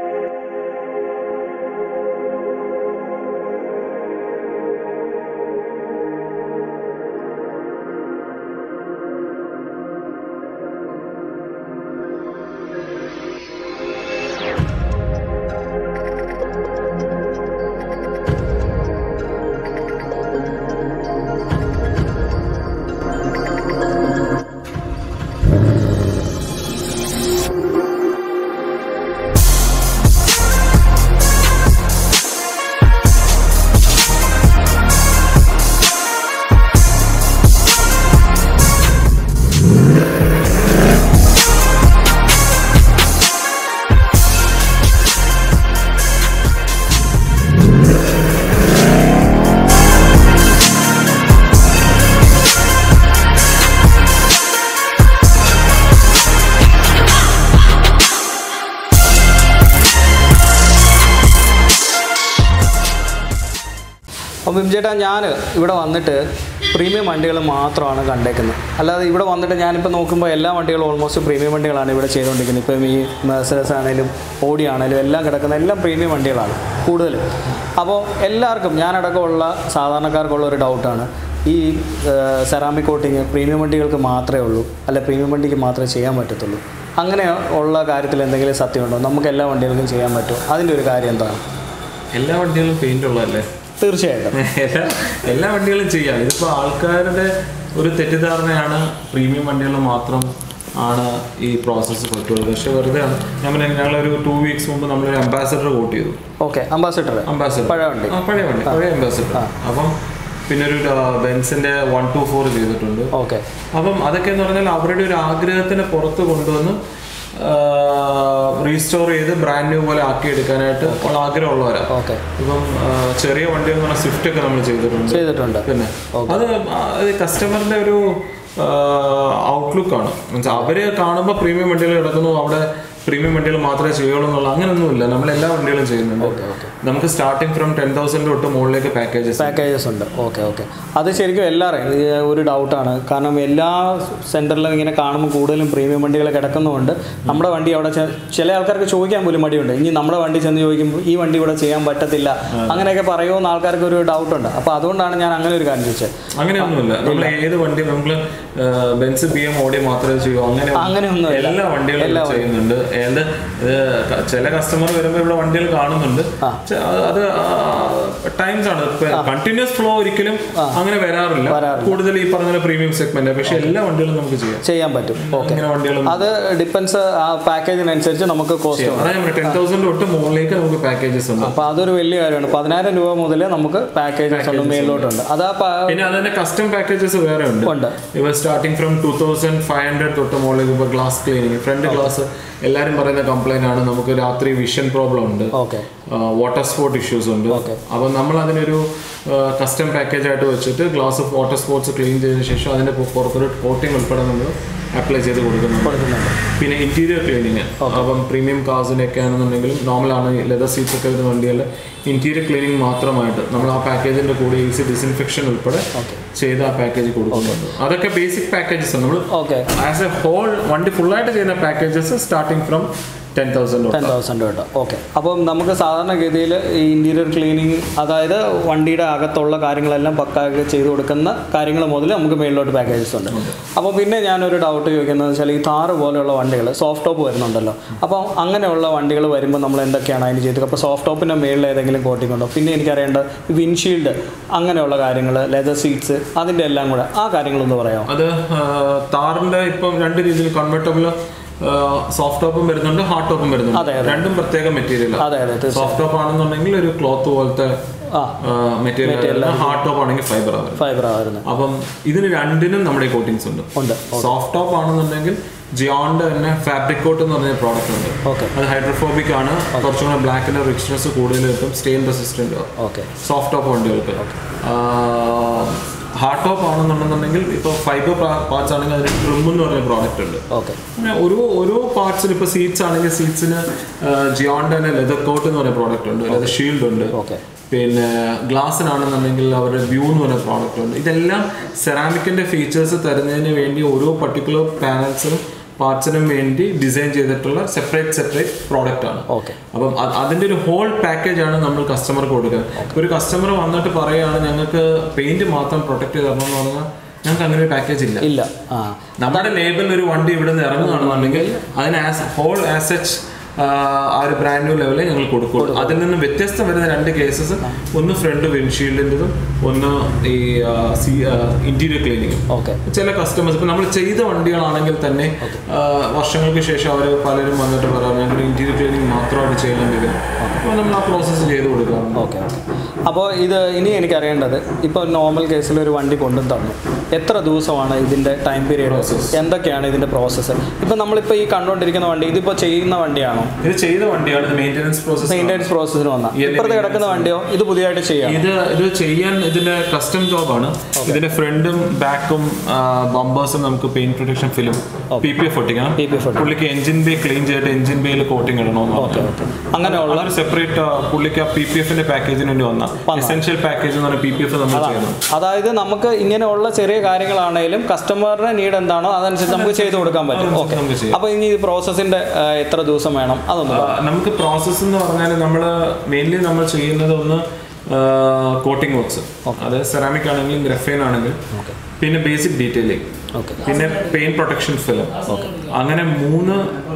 അപ്പോൾ ബിംചേട്ടാ ഞാൻ ഇവിടെ വന്നിട്ട് പ്രീമിയം വണ്ടികൾ മാത്രമാണ് കണ്ടേക്കുന്നത് അല്ലാതെ ഇവിടെ വന്നിട്ട് ഞാനിപ്പോൾ നോക്കുമ്പോൾ എല്ലാ വണ്ടികളും ഓൾമോസ്റ്റ് പ്രീമിയം വണ്ടികളാണ് ഇവിടെ ചെയ്തുകൊണ്ടിരിക്കുന്നത് ഇപ്പം ഈ മെഴ്സഡസ് ആണെങ്കിലും ഓടി ആണെങ്കിലും എല്ലാം കിടക്കുന്ന എല്ലാം പ്രീമിയം വണ്ടികളാണ് കൂടുതലും അപ്പോൾ എല്ലാവർക്കും ഞാനടക്കമുള്ള സാധാരണക്കാർക്കുള്ള ഒരു ഡൗട്ടാണ് ഈ സെറാമിക് കോട്ടിങ് പ്രീമിയം വണ്ടികൾക്ക് മാത്രമേ ഉള്ളൂ അല്ല പ്രീമിയം വണ്ടിക്ക് മാത്രമേ ചെയ്യാൻ പറ്റത്തുള്ളൂ അങ്ങനെ ഉള്ള കാര്യത്തിൽ എന്തെങ്കിലും സത്യമുണ്ടോ നമുക്ക് എല്ലാ വണ്ടികൾക്കും ചെയ്യാൻ പറ്റുമോ അതിൻ്റെ ഒരു കാര്യം എന്താണ് എല്ലാ വണ്ടികളും പെയിന്റ് ഉള്ളതല്ലേ തീർച്ചയായിട്ടും എല്ലാ എല്ലാ വണ്ടികളും ചെയ്യാം ഇതിപ്പോൾ ആൾക്കാരുടെ ഒരു തെറ്റിദ്ധാരണയാണ് പ്രീമിയം വണ്ടികൾ മാത്രം ആണ് ഈ പ്രോസസ്സ് പറ്റുള്ളൂ പക്ഷെ വെറുതെ ആണ് ഞാൻ പറഞ്ഞ ഞങ്ങളൊരു ടു വീക്സ് മുമ്പ് നമ്മളൊരു അംബാസഡർ വോട്ട് ചെയ്തു ഓക്കെ അംബാസിഡർ അംബാസഡർ പഴയ വണ്ടി ആ പഴയ വണ്ടി പഴയ അംബാസഡർ അപ്പം പിന്നെ ഒരു ബെൻസിന്റെ വൺ ടു ഫോർ ചെയ്തിട്ടുണ്ട് ഓക്കെ അപ്പം അതൊക്കെ എന്ന് പറഞ്ഞാൽ അവരുടെ ഒരു ആഗ്രഹത്തിന് പുറത്ത് കൊണ്ടുവന്ന് റീസ്റ്റോർ ചെയ്ത് ബ്രാൻഡ് ന്യൂ പോലെ ആക്കി എടുക്കാനായിട്ട് ഉള്ള ആഗ്രഹമുള്ളവരാ ഓക്കെ ഇപ്പം ആ, ചെറിയ വണ്ടി എന്ന് പറഞ്ഞാൽ സ്വിഫ്റ്റ് ഒക്കെ നമ്മൾ ചെയ്തിട്ടുണ്ട് ചെയ്തിട്ടുണ്ട് പിന്നെ അത് അത് കസ്റ്റമറിന്റെ ഒരു ഔട്ട്ലുക്ക് ആണ് മീൻസ് അവര് കാണുമ്പോൾ പ്രീമിയം വണ്ടികൾ കിടക്കുന്നു അവിടെ പ്രീമിയം വണ്ടികൾ മാത്രമേ ചെയ്യുള്ളൂ എന്നുള്ള അങ്ങനെയൊന്നുമില്ല നമ്മൾ എല്ലാ വണ്ടികളും ചെയ്യുന്നുണ്ട് നമുക്ക് സ്റ്റാർട്ടിങ് ഫ്രം ടെൻ തൗസൻഡ് തൊട്ട് മുകളിലേക്ക് പാക്കേജസ് പാക്കേജസ് ഉണ്ട് ഓക്കെ ഓക്കെ അത് ശരിക്കും എല്ലാവരെയും ഈ ഒരു ഡൗട്ടാണ് കാരണം എല്ലാ സെൻറ്ററിലും ഇങ്ങനെ കാണുമ്പോൾ കൂടുതലും പ്രീമിയം വണ്ടികൾ കിടക്കുന്നതുകൊണ്ട് നമ്മുടെ വണ്ടി അവിടെ ചെ- ചില ആൾക്കാർക്ക് ചോദിക്കാൻ പോലും മടിയുണ്ട് ഇനി നമ്മുടെ വണ്ടി ചെന്ന് ചോദിക്കുമ്പോൾ ഈ വണ്ടി ഇവിടെ ചെയ്യാൻ പറ്റത്തില്ല അങ്ങനെയൊക്കെ പറയുമെന്ന് ആൾക്കാർക്ക് ഒരു ഡൗട്ടുണ്ട് അപ്പോൾ അതുകൊണ്ടാണ് ഞാൻ അങ്ങനെ ഒരു കാര്യം ചോദിച്ചത് അങ്ങനെയൊന്നുമില്ല നമ്മൾ ഏത് വണ്ടി നമ്മൾ ബെൻസ് ബി എം ഓടി മാത്രമേ ചെയ്യൂ അങ്ങനെ അങ്ങനെയൊന്നുമില്ല. എല്ലാ വണ്ടികളും ഇവിടെ ചെയ്യുന്നുണ്ട് ഏത് ഇത് ക- ചില കസ്റ്റമർ വരുമ്പോൾ ഇവിടെ വണ്ടികൾ കാണുന്നുണ്ട് ചെ- അത് അത് ടൈംസ് ആണ് കണ്ടിന്യൂസ് ഫ്ലോ ഒരിക്കലും അങ്ങനെ വരാറില്ല കൂടുതൽ ഈ പറഞ്ഞ പ്രീമിയം സെഗ്മെന്റ് പക്ഷെ എല്ലാ വണ്ടികളും നമുക്ക് ചെയ്യാം ചെയ്യാൻ പറ്റും ഓക്കെ അങ്ങനെ വണ്ടികളും അത് ഡിപ്പെൻസ് ആ പാക്കേജിനനുസരിച്ച് നമുക്ക് കോസ്റ്റ് അതാ ഞാൻ ടെൻ തൗസൻഡ് തൊട്ട് മുകളിലേക്ക് നമുക്ക് പാക്കേജസ് ഉണ്ട് അപ്പോൾ അതൊരു വലിയ കാര്യമാണ് പതിനായിരം രൂപ മുതൽ നമുക്ക് പാക്കേജസ് ഉണ്ട് മേളിലോട്ടുണ്ട് അതാ പ- പിന്നെ അതിന്റെ കസ്റ്റം പാക്കേജസ് വേറെ ഉണ്ട് ഉണ്ട് ഇവ starting from two thousand five hundred തൊട്ട് മുകളിലേക്ക് ഇപ്പോൾ ഗ്ലാസ് ക്ലീനിങ് ഫ്രണ്ട് ഗ്ലാസ് എല്ലാവരും പറയുന്ന കംപ്ലൈന്റ് ആണ് നമുക്ക് രാത്രി വിഷൻ പ്രോബ്ലം ഉണ്ട് ഓക്കെ വാട്ടർ സ്പോട്ട് ഇഷ്യൂസ് ഉണ്ട് അപ്പോൾ നമ്മൾ അതിനൊരു കസ്റ്റം പാക്കേജ് ആയിട്ട് വെച്ചിട്ട് glass of water sports clean ചെയ്തതിനു ശേഷം അതിന്റെ പു- പുറത്തൊരു കോട്ടിംഗ് ഉൾപ്പെടെ നമ്മൾ അപ്ലൈ ചെയ്ത് കൊടുക്കുന്നുണ്ട് കൊടുക്കുന്നുണ്ട് പിന്നെ ഇന്റീരിയർ ക്ലീനിങ് അപ്പം പ്രീമിയം കാർസിനൊക്കെ ആണെന്നുണ്ടെങ്കിലും നോർമൽ ആണ് ലെതർ സീറ്റ്സ് ഒക്കെ വരുന്ന വണ്ടികളിൽ ഇന്റീരിയർ ക്ലീനിങ് മാത്രമായിട്ട് നമ്മൾ ആ പാക്കേജിന്റെ കൂടെ എ സി ഡിസിൻഫെക്ഷൻ ഉൾപ്പെടെ ചെയ്ത് ആ പാക്കേജ് കൊടുക്കുന്നുണ്ട് അതൊക്കെ ബേസിക് പാക്കേജസ് ആണ് നമ്മൾ ഓക്കെ ആസ് എ ഹോൾ വണ്ടി ഫുള്ളായിട്ട് ചെയ്യുന്ന packages starting from ten thousand ten thousand തൊട്ട് ഓക്കെ അപ്പം നമുക്ക് സാധാരണഗതിയിൽ ഈ ഇൻറ്റീരിയർ ക്ലീനിങ് അതായത് വണ്ടിയുടെ അകത്തുള്ള കാര്യങ്ങളെല്ലാം പക്കാക്കി ചെയ്ത് കൊടുക്കുന്ന കാര്യങ്ങൾ മുതൽ നമുക്ക് മേളിലോട്ട് പാക്കേജസ് ഉണ്ട് അപ്പോൾ പിന്നെ ഞാനൊരു ഡൗട്ട് ചോദിക്കുന്നത് വെച്ചാൽ ഈ താറ് പോലെയുള്ള വണ്ടികൾ സോഫ്റ്റ് ടോപ്പ് വരുന്നുണ്ടല്ലോ അപ്പോൾ അങ്ങനെയുള്ള വണ്ടികൾ വരുമ്പോൾ നമ്മൾ എന്തൊക്കെയാണ് അതിന് ചെയ്തത് അപ്പോൾ സോഫ്റ്റ് ടോപ്പിൻ്റെ മേളിൽ ഏതെങ്കിലും കോട്ടിംഗ് ഉണ്ടോ പിന്നെ എനിക്കറിയേണ്ടത് വിൻഷീൽഡ് അങ്ങനെയുള്ള കാര്യങ്ങൾ ലെതർ സീറ്റ്സ് അതിൻ്റെ എല്ലാം കൂടെ ആ കാര്യങ്ങളൊന്ന് പറയാമോ അത് ആ, താറിന്റെ ഇപ്പം രണ്ട് രീതിയിൽ കൺവെർട്ടബിൾ സോഫ്റ്റ് ടോപ്പും വരുന്നുണ്ട് ഹാർഡ് ടോപ്പും വരുന്നുണ്ട് അതെ, രണ്ടും പ്രത്യേക മെറ്റീരിയൽ അതെ അതെ തീർച്ചയായും സോഫ്റ്റ് ടോപ്പ് ആണെന്നുണ്ടെങ്കിൽ ഒരു ക്ലോത്ത് പോലത്തെ ആ മെറ്റീരിയൽ ഹാർഡ് ടോപ്പ് ആണെങ്കിൽ ഫൈബർ ആണ് ഫൈബറാണ് വരുന്നത് അപ്പം ഇതിന് രണ്ടിനും നമ്മുടെ കോട്ടിങ്സ് ഉണ്ട് ഉണ്ട് സോഫ്റ്റ് ടോപ്പ് ആണെന്നുണ്ടെങ്കിൽ ജിയോണ്ട് തന്നെ ഫാബ്രിക് കോട്ട് എന്ന് പറഞ്ഞ പ്രോഡക്റ്റ് ഉണ്ട് ഓക്കെ അത് ഹൈഡ്രോഫോബിക് ആണ് കുറച്ചും കൂടെ ബ്ലാക്കിന്റെ റിച്ച്നെസ് കൂടുതൽ കിട്ടും stain resistant okay soft top വണ്ടികൾക്ക് ഹാർഡ് ടോപ്പ് ആണെന്നുണ്ടെന്നുണ്ടെങ്കിൽ ഇപ്പോൾ ഫൈബർ പാർട്സ് ആണെങ്കിൽ അതിന് ട്രിം എന്ന് പറഞ്ഞ പ്രോഡക്റ്റ് ഉണ്ട് ഓക്കെ അങ്ങനെ ഓരോ ഓരോ പാർട്സിന് ഇപ്പോൾ സീറ്റ്സ് ആണെങ്കിൽ സീറ്റ്സിന് ജിയോണ്ട് തന്നെ ലെതർ കോട്ട് എന്ന് പറഞ്ഞ പ്രോഡക്റ്റ് ഉണ്ട് ലെതർ ഷീൽഡ് ഉണ്ട് ഓക്കെ പിന്നെ ഗ്ലാസ്സിനാണെന്നുണ്ടെങ്കിൽ അവരുടെ വ്യൂ എന്ന് പറഞ്ഞ പ്രോഡക്റ്റ് ഉണ്ട് ഇതെല്ലാം സെറാമിക്കിന്റെ ഫീച്ചേഴ്സ് തരുന്നതിന് വേണ്ടി ഓരോ പർട്ടിക്കുലർ പാനൽസിനും പാർട്സിനും വേണ്ടി ഡിസൈൻ ചെയ്തിട്ടുള്ള സെപ്പറേറ്റ് സെപ്പറേറ്റ് പ്രോഡക്റ്റ് ആണ് ഓക്കെ അപ്പം അ- അതിന്റെ ഒരു ഹോൾ പാക്കേജ് ആണ് നമ്മൾ കസ്റ്റമർക്ക് കൊടുക്കുക ഒരു കസ്റ്റമർ വന്നിട്ട് പറയുകയാണ് ഞങ്ങൾക്ക് പെയിന്റ് മാത്രം പ്രൊട്ടക്ട് ചെയ്ത് തരണം എന്ന് പറഞ്ഞാൽ ഞങ്ങൾക്ക് അങ്ങനെ ഒരു പാക്കേജ് ഇല്ല ഇല്ല ആ നമ്മുടെ ലേബിളിൽ ഒരു വണ്ടി ഇവിടെ നിന്ന് ഇറങ്ങുകയാണെന്നുണ്ടെങ്കിൽ അതിന് ആസ് ഹോൾ ആസ് എച്ച് ആ ഒരു ബ്രാൻഡ് ന്യൂ ലെവലിൽ ഞങ്ങൾ കൊടുക്കുള്ളൂ അതിൽ നിന്ന് വ്യത്യസ്തം വരുന്ന രണ്ട് കേസസ് ഒന്ന് ഫ്രണ്ട് വിൻഷീൽഡിൻ്റെതും ഒന്ന് ഈ ഇന്റീരിയർ ക്ലീനിങ്ങും ഓക്കെ ചില കസ്റ്റമേഴ്സ് ഇപ്പം നമ്മൾ ചെയ്ത വണ്ടികളാണെങ്കിൽ തന്നെ ആ, വർഷങ്ങൾക്ക് ശേഷം അവർ പലരും വന്നിട്ട് പറയാം ഞങ്ങൾ ഇന്റീരിയർ ക്ലീനിങ് മാത്രമാണ് ചെയ്യേണ്ടി വരും അപ്പോൾ നമ്മൾ ആ പ്രോസസ്സ് ചെയ്ത് കൊടുക്കാറുണ്ട് ഓക്കെ ഓക്കെ അപ്പോൾ ഇത് ഇനി എനിക്കറിയേണ്ടത് ഇപ്പോൾ നോർമൽ കേസിൽ ഒരു വണ്ടി കൊണ്ടു തന്നു എത്ര ദിവസമാണ് ഇതിൻ്റെ ടൈം പീരീഡ് എന്തൊക്കെയാണ് ഇതിൻ്റെ പ്രോസസ്സ് ഇപ്പം നമ്മളിപ്പോൾ ഈ കണ്ടുകൊണ്ടിരിക്കുന്ന വണ്ടി ഇതിപ്പോൾ ചെയ്യുന്ന വണ്ടിയാണോ ഇത് ചെയ്ത വണ്ടിയാണ് ഇത് മെയിൻ്റനൻസ് പ്രോസസ്സ് മെയിൻ്റെനൻസ് പ്രോസസ്സിന് വന്നാൽ ഇപ്പുറത്ത് കിടക്കുന്ന വണ്ടിയോ ഇത് പുതിയതായിട്ട് ചെയ്യാം ഇത് ഇത് ചെയ്യാൻ ഇതിന്റെ കസ്റ്റം ജോബാണ് ഇതിന്റെ ഫ്രണ്ടും ബാക്കും ബമ്പേഴ്സും നമുക്ക് paint protection film P P F ഒട്ടിക്കണം PPF ഒട്ടിക്കണം. പുള്ളിക്ക് എഞ്ചിൻ ബേ ക്ലീൻ ചെയ്തിട്ട് എഞ്ചിൻ ബേയിൽ കോട്ടിങ് ഇടണമെന്ന് ഓക്കെ ഓക്കെ അങ്ങനെയുള്ള അതൊരു സെപ്പറേറ്റ് പുള്ളിക്ക് ആ പി പി എഫിന്റെ പാക്കേജിന് വേണ്ടി വന്ന എസെൻഷ്യൽ പാക്കേജ് എന്ന് പറഞ്ഞ പി പി എഫ് നമ്മൾ ചെയ്യണം അതായത് നമുക്ക് ഇങ്ങനെയുള്ള ചെറിയ കാര്യങ്ങളാണെങ്കിലും കസ്റ്റമറുടെ നീഡ് എന്താണോ അതനുസരിച്ച് നമുക്ക് ചെയ്ത് കൊടുക്കാൻ പറ്റും ഓക്കെ നമുക്ക് ചെയ്യാം അപ്പോൾ ഇനി ഈ പ്രോസസ്സിൻ്റെ എത്ര ദിവസം വേണം അതൊന്ന് ആ, നമുക്ക് പ്രോസസ്സ് എന്ന് പറഞ്ഞാൽ നമ്മൾ മെയിൻലി നമ്മൾ ചെയ്യുന്നത് ഒന്ന് കോട്ടിംഗ് വർക്ക്സ് അത് സെറാമിക് ആണെങ്കിലും ഗ്രഫൈൻ ആണെങ്കിലും പിന്നെ ബേസിക് ഡീറ്റെയിലിംഗ് ഓക്കെ പിന്നെ പെയിൻ പ്രൊട്ടക്ഷൻ ഫിലിം അങ്ങനെ മൂന്ന്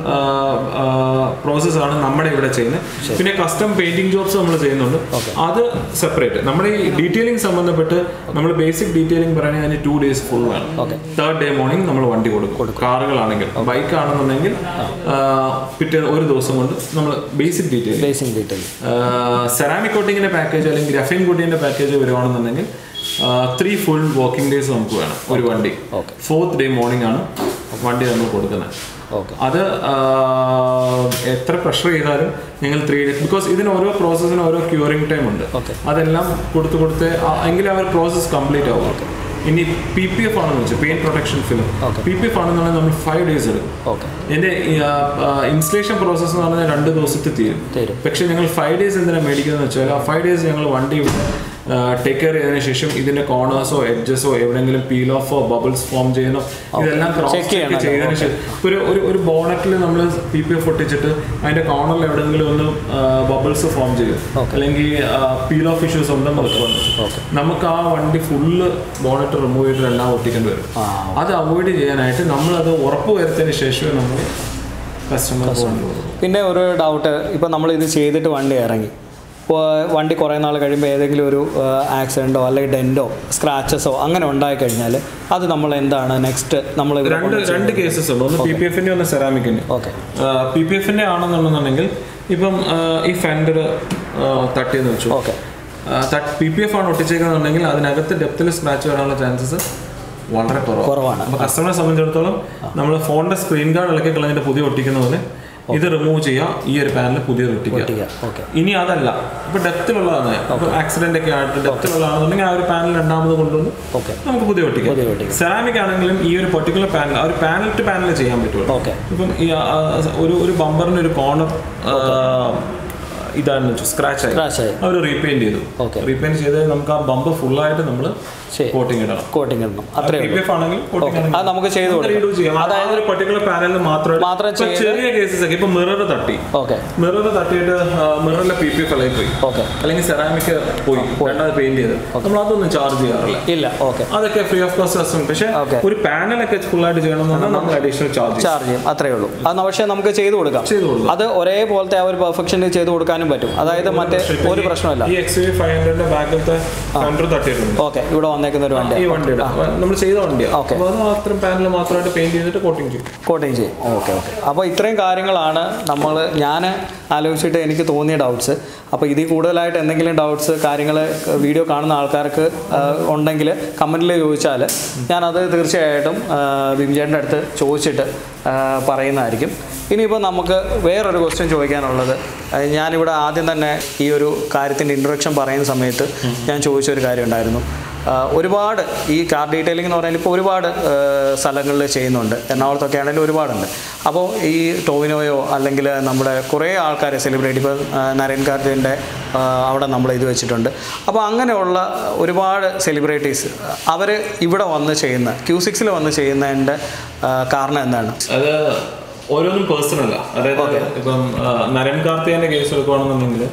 പ്രോസസ് ആണ് നമ്മുടെ ഇവിടെ ചെയ്യുന്നത് പിന്നെ കസ്റ്റം പെയിന്റിംഗ് ജോബ്സ് നമ്മൾ ചെയ്യുന്നുണ്ട് അത് സെപ്പറേറ്റ് നമ്മുടെ ഈ ഡീറ്റെയിലിംഗ് സംബന്ധപ്പെട്ട് നമ്മൾ ബേസിക് ഡീറ്റെയിലിംഗ് പറയുകയാണെങ്കിൽ അതിന് ടു ഡേയ്സ് ഫുൾ വേണം ഓക്കെ തേർഡ് ഡേ മോർണിംഗ് നമ്മൾ വണ്ടി കൊടുക്കും കാറുകളാണെങ്കിൽ ബൈക്ക് ആണെന്നുണ്ടെങ്കിൽ ആ, പിറ്റേ ഒരു ദിവസം കൊണ്ട് നമ്മൾ basic detail basic detail ceramic കോട്ടിങ്ങിന്റെ പാക്കേജ് അല്ലെങ്കിൽ ഗ്രഫിൻ കോട്ടിങ്ങിന്റെ പാക്കേജ് വരുവാണെന്നുണ്ടെങ്കിൽ ത്രീ ഫുൾ വർക്കിംഗ് ഡേയ്സ് നമുക്ക് വേണം ഒരു വണ്ടി Okay. ഫോർത്ത് ഡേ മോർണിംഗ് ആണ് വണ്ടി നമ്മൾ കൊടുക്കുന്നത് ഓക്കെ അത് ആ, എത്ര പ്രഷർ ചെയ്താലും ഞങ്ങൾ ത്രീ ഡേയ്സ് ബിക്കോസ് ഇതിന് ഓരോ പ്രോസസ്സിന് ഓരോ ക്യൂറിംഗ് ടൈം ഉണ്ട് Okay. അതെല്ലാം കൊടുത്ത് കൊടുത്ത് ആ- എങ്കിലേ അവർ പ്രോസസ്സ് കംപ്ലീറ്റ് ആവും ഇനി പി പി എഫ് ആണെന്ന് വെച്ചാൽ paint protection film Okay. P P F ആണെന്നുണ്ടെങ്കിൽ നമ്മൾ ഫൈവ് ഡേയ്സ് എടുക്കും ഓക്കെ ഇതിന്റെ ഇൻസ്റ്റലേഷൻ പ്രോസസ്സ് എന്ന് പറഞ്ഞാൽ രണ്ട് ദിവസത്തിൽ തീരും തീരും. പക്ഷേ ഞങ്ങൾ ഫൈവ് ഡേയ്സ് എന്തിനാണ് മേടിക്കുന്നത് വെച്ചാൽ ആ ഫൈവ് ഡേയ്സ് ഞങ്ങൾ വണ്ടി ടേക്ക് കെയർ ചെയ്തതിനു ശേഷം ഇതിന്റെ കോർണേഴ്സോ എഡ്ജസോ എവിടെയെങ്കിലും പീൽ ഓഫോ ബബിൾസ് ഫോം ചെയ്യുന്നോ ഇതെല്ലാം ക്രോസ് Check ചെക്ക് ചെയ്യണം. ചെയ്തതിനു ശേഷം ഒരു ഒരു ഒരു ബോണറ്റിൽ നമ്മൾ പി പി എഫ് ഒട്ടിച്ചിട്ട് അതിന്റെ കോർണറിൽ എവിടെയെങ്കിലും ഒന്ന് ബബിൾസ് ഫോം ചെയ്യും Okay. അല്ലെങ്കിൽ പീൽ ഓഫ് ഇഷ്യൂസ് ഉണ്ടെന്ന് വെക്കുക ഓക്കെ നമുക്ക് ആ വണ്ടി ഫുള്ള് ബോണറ്റ് റിമൂവ് ചെയ്തിട്ട് എല്ലാം ഒട്ടിക്കേണ്ടി വരും ആ അത് അവോയ്ഡ് ചെയ്യാനായിട്ട് നമ്മളത് ഉറപ്പ് വരുത്തിയതിന് ശേഷമേ നമ്മൾ കസ്റ്റമർ കൊണ്ടുപോകും പിന്നെ ഒരു ഡൗട്ട് ഇപ്പം നമ്മൾ ഇത് ചെയ്തിട്ട് വണ്ടി ഇറങ്ങി ഇപ്പോൾ വണ്ടി കുറേ നാൾ കഴിയുമ്പോൾ ഏതെങ്കിലും ഒരു ആക്സിഡൻറ്റോ അല്ലെങ്കിൽ ഡെൻറ്റോ സ്ക്രാച്ചസോ അങ്ങനെ ഉണ്ടായി കഴിഞ്ഞാൽ അത് നമ്മൾ എന്താണ് നെക്സ്റ്റ് നമ്മൾ രണ്ട് രണ്ട് കേസസ് ഉണ്ട് ഒന്ന് പി പി എഫിന്റെ ഒന്ന് സെറാമിക്കിന്റെ ഓക്കെ പി പി എഫിന്റെ ആണെന്നുണ്ടെന്നുണ്ടെങ്കിൽ ഇപ്പം ആ, ഈ ഫെൻഡർ തട്ടിയെന്ന് വെച്ചു ഓക്കെ പി പി എഫ് ആണ് ഒട്ടിച്ചേക്കുന്നുണ്ടെങ്കിൽ അതിനകത്ത് ഡെപ്തിൽ സ്ക്രാച്ച് വരാനുള്ള ചാൻസസ് വളരെ കുറവാണ് കുറവാണ് അപ്പോൾ കസ്റ്റമറെ സംബന്ധിച്ചിടത്തോളം നമ്മൾ ഫോണിന്റെ സ്ക്രീൻ ഗാർഡ് ഇളക്കി കളഞ്ഞിട്ട് പുതിയ ഒട്ടിക്കുന്ന പോലെ ഇത് റിമൂവ് ചെയ്യുക ഈ ഒരു പാനൽ പുതിയത് ഒട്ടിക്കുക ഒട്ടിക്കുക ഓക്കെ ഇനി അതല്ല ഇപ്പൊ ഡെപ്തിലുള്ളതാണ് ഇപ്പൊ ആക്സിഡന്റ് ഒക്കെ ആയിട്ട് ഡെപ്തിലുള്ളതാണെന്നുണ്ടെങ്കിൽ ആ ഒരു പാനൽ രണ്ടാമത് കൊണ്ടുവന്ന് ഓക്കെ നമുക്ക് പുതിയ ഒട്ടിക്കാം പുതിയ ഒട്ടിക്കാം. സെറാമിക് ആണെങ്കിലും ഈ ഒരു പെർട്ടിക്കുലർ പാനൽ ആ ഒരു പാനൽ ടു പാനൽ ചെയ്യാൻ പറ്റുള്ളൂ ഓക്കെ ഇപ്പം ഈ ആ, ആ, ഒരു ഒരു ബമ്പറിന്റെ ഒരു കോർണർ ഇതാണെന്ന് വെച്ചു സ്ക്രാച്ച് ആയി Scratch ആയി. അവർ റീപെയിന്റ് ചെയ്തു Okay. റീപെയിന്റ് ചെയ്ത് നമുക്ക് ആ ബമ്പ് ഫുൾ ആയിട്ട് നമ്മൾ ശരി കോട്ടിങ് ഇടണം കോട്ടിങ് ഇടണം അത്രേ പി ഉള്ളൂ പി എഫ് ആണെങ്കിൽ coating ആണെങ്കിൽ അത് നമുക്ക് ചെയ്ത് നമുക്ക് കൊടുക്കാം redo ചെയ്യാം അതായത് ഒരു പെർട്ടിക്കുലർ പാനലിൽ മാത്രം മാത്രം ഇപ്പൊ ചെയ്ത് ചെറിയ കേസസ് ഒക്കെ ഇപ്പൊ മിറർ തട്ടി ഓക്കെ മിറർ തട്ടിയിട്ട് മിററിലെ പി പി എഫ് ഇളകി പോയി ഓക്കെ അല്ലെങ്കിൽ സെറാമിക് പോയി രണ്ടാമത് പെയിന്റ് ചെയ്ത് നമ്മൾ അതൊന്നും ചാർജ് ചെയ്യാറില്ല ഇല്ല ഓക്കെ അതൊക്കെ ഫ്രീ ഓഫ് കോസ്റ്റ് കസ്റ്റമർ പക്ഷേ Okay. ഒരു പാനലൊക്കെ ഫുൾ ആയിട്ട് ചെയ്യണമെന്നുണ്ടെങ്കിൽ നമ്മൾ അഡീഷണൽ ചാർജ് ചാർജ് ചെയ്യും അത്രേ ഉള്ളൂ അത് പക്ഷേ നമുക്ക് ചെയ്ത് കൊടുക്കാം ചെയ്ത് കൊടുക്കാം. അത് ഒരേപോലത്തെ ആ ഒരു പെർഫെക്ഷനിൽ ചെയ്ത് കൊടുക്കാനും പറ്റും അതായത് മറ്റേ ഒരു പ്രശ്നമില്ല ഈ എക്സ് വി ഫൈവ് ഹൺഡ്രഡിന്റെ ബാക്കിലത്തെ ഫണ്ടർ തട്ടിയിട്ടുണ്ട് ഓക്കെ ഇവിടെ വന്നേക്കുന്ന ഒരു വണ്ടി ഈ വണ്ടിയുടെ നമ്മൾ ചെയ്ത വണ്ടിയാണ് Okay. അപ്പോൾ അത് മാത്രം പാനൽ മാത്രമായിട്ട് പെയിന്റ് ചെയ്തിട്ട് കോട്ടിങ് ചെയ്യും കോട്ടിങ് ചെയ്യും ഓക്കെ ഓക്കെ അപ്പോൾ ഇത്രയും കാര്യങ്ങളാണ് നമ്മൾ ഞാൻ ആലോചിച്ചിട്ട് എനിക്ക് തോന്നിയ ഡൗട്ട്സ് അപ്പോൾ ഇതിൽ കൂടുതലായിട്ട് എന്തെങ്കിലും ഡൗട്ട്സ് കാര്യങ്ങൾ വീഡിയോ കാണുന്ന ആൾക്കാർക്ക് ആ, ഉണ്ടെങ്കിൽ കമൻറ്റിൽ ചോദിച്ചാൽ ഞാനത് തീർച്ചയായിട്ടും ബിംജേൻ്റെ അടുത്ത് ചോദിച്ചിട്ട് ആ, പറയുന്നതായിരിക്കും ഇനിയിപ്പോൾ നമുക്ക് വേറൊരു ക്വസ്റ്റ്യൻ ചോദിക്കാനുള്ളത് ആ, ഞാനിവിടെ ആദ്യം തന്നെ ഈ ഒരു കാര്യത്തിൻ്റെ ഇൻട്രൊഡക്ഷൻ പറയുന്ന സമയത്ത് ഞാൻ ചോദിച്ചൊരു കാര്യം ഉണ്ടായിരുന്നു ആ, ഒരുപാട് ഈ കാർ ഡീറ്റെയിലിംഗ് എന്ന് പറഞ്ഞാൽ ഇപ്പോൾ ഒരുപാട് സ്ഥലങ്ങളിൽ ചെയ്യുന്നുണ്ട് എറണാകുളത്തൊക്കെ ആണെങ്കിലും ഒരുപാടുണ്ട് അപ്പോൾ ഈ ടോവിനോയോ അല്ലെങ്കിൽ നമ്മുടെ കുറേ ആൾക്കാരെ സെലിബ്രേറ്റ് ഇപ്പോൾ നരേൻ കാർത്തിൻ്റെ അവിടെ നമ്മൾ ഇത് വെച്ചിട്ടുണ്ട് അപ്പോൾ അങ്ങനെയുള്ള ഒരുപാട് സെലിബ്രിറ്റീസ് അവർ ഇവിടെ വന്ന് ചെയ്യുന്ന ക്യൂ സിക്സിൽ വന്ന് ചെയ്യുന്നതിൻ്റെ ആ, കാരണം എന്താണ് അത് ഓരോന്നും പേഴ്സണല്ല അതായത് ഇപ്പം ആ, നരൻ കാർത്തികന്റെ കേസ് എടുക്കുകയാണെന്നുണ്ടെങ്കിൽ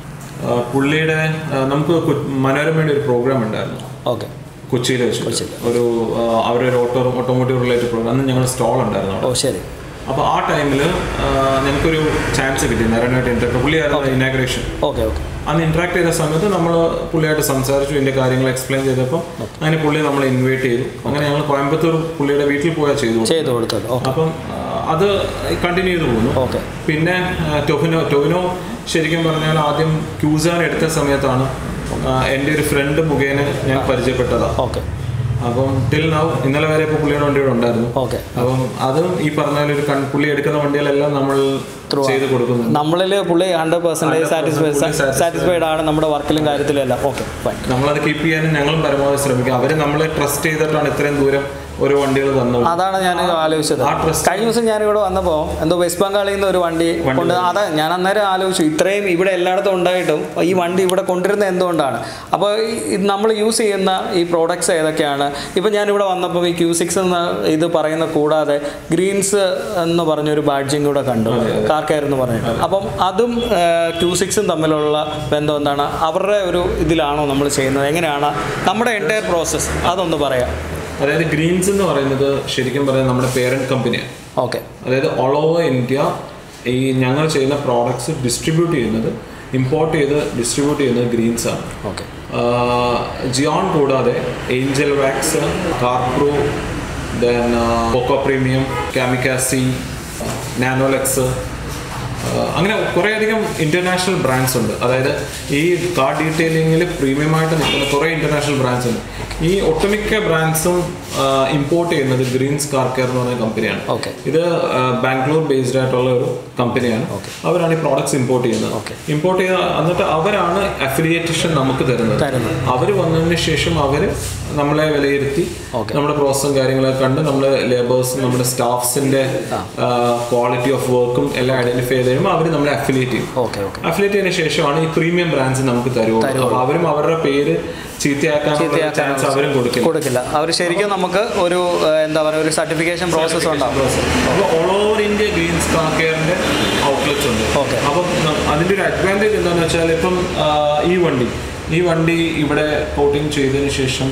ആ, പുള്ളിയുടെ ആ, നമുക്ക് കു- മനോരമയുടെ ഒരു പ്രോഗ്രാം ഉണ്ടായിരുന്നു ഓക്കെ കൊച്ചിയിൽ വെച്ച് ഒരു ആ, അവരുടെ ഒരു ഓട്ടോ ഓട്ടോമോട്ടീവ് റിലേറ്റഡ് പ്രോഗ്രാം അന്ന് ഞങ്ങൾ സ്റ്റോൾ ഉണ്ടായിരുന്നു അവിടെ ഓ ശരി അപ്പോൾ ആ ടൈമിൽ ഞങ്ങൾക്കൊരു ചാൻസ് കിട്ടി നരനായിട്ട് ഇന്റർ പുള്ളിയായിരുന്നു ഇനാഗ്രേഷൻ ഓക്കെ ഓക്കെ അന്ന് ഇന്ററാക്ട് ചെയ്ത സമയത്ത് നമ്മൾ പുള്ളിയായിട്ട് സംസാരിച്ചു ഇതിന്റെ കാര്യങ്ങൾ എക്സ്പ്ലെയിൻ ചെയ്തപ്പോൾ അങ്ങനെ പുള്ളി നമ്മളെ ഇൻവൈറ്റ് ചെയ്തു അങ്ങനെ ഞങ്ങൾ കോയമ്പത്തൂർ പുള്ളിയുടെ വീട്ടിൽ പോയാൽ ചെയ്തു ചെയ്ത് കൊടുത്തത് ഓക്കെ അപ്പം ആ, അത് കണ്ടിന്യൂ ചെയ്തു പോകുന്നു ഓക്കെ പിന്നെ ആ, ടൊവിനോ ടൊവിനോ ശരിക്കും പറഞ്ഞാൽ ആദ്യം ക്യൂസാൻ എടുത്ത സമയത്താണ് ആ, എൻ്റെ ഒരു ഫ്രണ്ട് മുഖേന ഞാൻ പരിചയപ്പെട്ടതാണ് ഓക്കെ അപ്പം ടിൽ നൗ ഇന്നലെ വരെ ഇപ്പോൾ പുള്ളിയുടെ വണ്ടിയുടെ ഉണ്ടായിരുന്നു ഓക്കെ അപ്പം അതും ഈ പറഞ്ഞ പോലെ ഒരു കൺ- പുള്ളി എടുക്കുന്ന വണ്ടികളെല്ലാം നമ്മൾ ചെയ്ത് കൊടുക്കുന്നുണ്ട് നമ്മളിൽ പുള്ളി ഹൺഡ്രഡ് പെർസെൻറ്റേജ് സാറ്റിസ്ഫൈഡ് സാറ്റിസ്ഫൈഡ് ആണ് നമ്മുടെ വർക്കിലും കാര്യത്തിലും എല്ലാം ഓക്കെ ഫൈൻ നമ്മളത് കീപ്പ് ചെയ്യാനും ഞങ്ങളും പരമാവധി ശ്രമിക്കും അവർ നമ്മളെ ട്രസ്റ്റ് ചെയ്തിട്ടാണ് ഇത്രയും ദൂരം ഓരോ വണ്ടികൾ തന്നത് അതാണ് ഞാൻ ആലോചിച്ചത് ആ ട്രസ്റ്റ് കഴിഞ്ഞ ദിവസം ഞാൻ ഇവിടെ വന്നപ്പോൾ എന്തോ വെസ്റ്റ് ബംഗാളിൽ നിന്ന് ഒരു വണ്ടി കൊണ്ട് അതെ ഞാൻ അന്നേരം ആലോചിച്ചു ഇത്രയും ഇവിടെ എല്ലായിടത്തും ഉണ്ടായിട്ടും ഈ വണ്ടി ഇവിടെ കൊണ്ടുവരുന്നത് എന്തുകൊണ്ടാണ് അപ്പോൾ നമ്മൾ യൂസ് ചെയ്യുന്ന ഈ പ്രോഡക്ട്സ് ഏതൊക്കെയാണ് ഇപ്പം ഞാനിവിടെ വന്നപ്പോൾ ഈ ക്യൂ സിക്സ് എന്ന് ഇത് പറയുന്ന കൂടാതെ ഗ്രീൻസ് എന്ന് പറഞ്ഞൊരു ബാഡ്ജിങ് കൂടെ കണ്ടു കാർ കെയർ എന്ന് പറഞ്ഞിട്ട് അപ്പം അതും ക്യൂ സിക്സും തമ്മിലുള്ള ബന്ധം എന്താണ് അവരുടെ ഒരു ഇതിലാണോ നമ്മൾ ചെയ്യുന്നത് എങ്ങനെയാണ് നമ്മുടെ എൻറ്റയർ പ്രോസസ്സ് അതൊന്ന് പറയാം അതായത് ഗ്രീൻസ് എന്ന് പറയുന്നത് ശരിക്കും പറയാൻ നമ്മുടെ പേരന്റ് കമ്പനിയാണ് ഓക്കെ അതായത് ഓൾ ഓവർ ഇന്ത്യ ഈ ഞങ്ങൾ ചെയ്യുന്ന പ്രോഡക്ട്സ് ഡിസ്ട്രിബ്യൂട്ട് ചെയ്യുന്നത് ഇമ്പോർട്ട് ചെയ്ത് ഡിസ്ട്രിബ്യൂട്ട് ചെയ്യുന്നത് ഗ്രീൻസ് ആണ് ഓക്കെ ജിയോൺ കൂടാതെ ഏഞ്ചൽ വാക്സ് കാർപ്രോ ദെൻ പോക്കോ പ്രീമിയം കാമിക്കാസി നാനോലെക്സ് അങ്ങനെ കുറേയധികം ഇൻ്റർനാഷണൽ ബ്രാൻഡ്സ് ഉണ്ട് അതായത് ഈ കാർ ഡീറ്റെയിലിങ്ങിൽ പ്രീമിയമായിട്ട് നിൽക്കുന്ന കുറേ ഇൻ്റർനാഷണൽ ബ്രാൻഡ്സ് ഉണ്ട് ഈ ഒട്ടുമിക്ക ബ്രാൻഡ്സും ഇമ്പോർട്ട് ചെയ്യുന്നത് ഗ്രീൻസ് കാർ കെയർ എന്ന് പറയുന്ന കമ്പനിയാണ് ഓക്കെ ഇത് ആ, ബാംഗ്ലൂർ ബേസ്ഡ് ആയിട്ടുള്ള ഒരു കമ്പനിയാണ് അവരാണ് ഈ പ്രോഡക്ട്സ് ഇമ്പോർട്ട് ചെയ്യുന്നത് ഇമ്പോർട്ട് ചെയ്ത എന്നിട്ട് അവരാണ് അഫിലിയേറ്റേഷൻ നമുക്ക് തരുന്നത് തരുന്നത്. അവർ വന്നതിന് ശേഷം അവർ നമ്മളെ വിലയിരുത്തി നമ്മുടെ പ്രോസസ്സും കാര്യങ്ങളൊക്കെ കണ്ട് നമ്മുടെ ലേബേഴ്സും നമ്മുടെ സ്റ്റാഫ്സിന്റെ ക്വാളിറ്റി ഓഫ് വർക്കും എല്ലാം ഐഡന്റിഫൈ ചെയ്ത് കഴിയുമ്പോൾ അവർ നമ്മളെ അഫിലിയേറ്റ് ചെയ്യും ഓക്കെ ഓക്കെ അഫിലിയേറ്റ് ചെയ്തതിനു ശേഷമാണ് ഈ പ്രീമിയം ബ്രാൻഡ്സ് നമുക്ക് തരുള്ളൂ അപ്പൊ അവരും അവരുടെ പേര് ചീത്തയാക്കാനുള്ള ചാൻസ് അവരും കൊടുക്കില്ല കൊടുക്കില്ല അവർ ശരിക്കും നമുക്ക് ഒരു ഏഹ്, എന്താ പറയുക ഒരു സർട്ടിഫിക്കേഷൻ പ്രോസസ്സ് ഉണ്ടാവും അപ്പോൾ all over India Greens car കെയറിന്റെ ഔട്ട്ലെറ്റ്സ് ഉണ്ട് Okay. അപ്പം ന- അതിന്റെ ഒരു അഡ്വാൻറ്റേജ് എന്താണെന്ന് വെച്ചാൽ ഇപ്പം ആ, ഈ വണ്ടി ഈ വണ്ടി ഇവിടെ കോട്ടിംഗ് ചെയ്തതിന് ശേഷം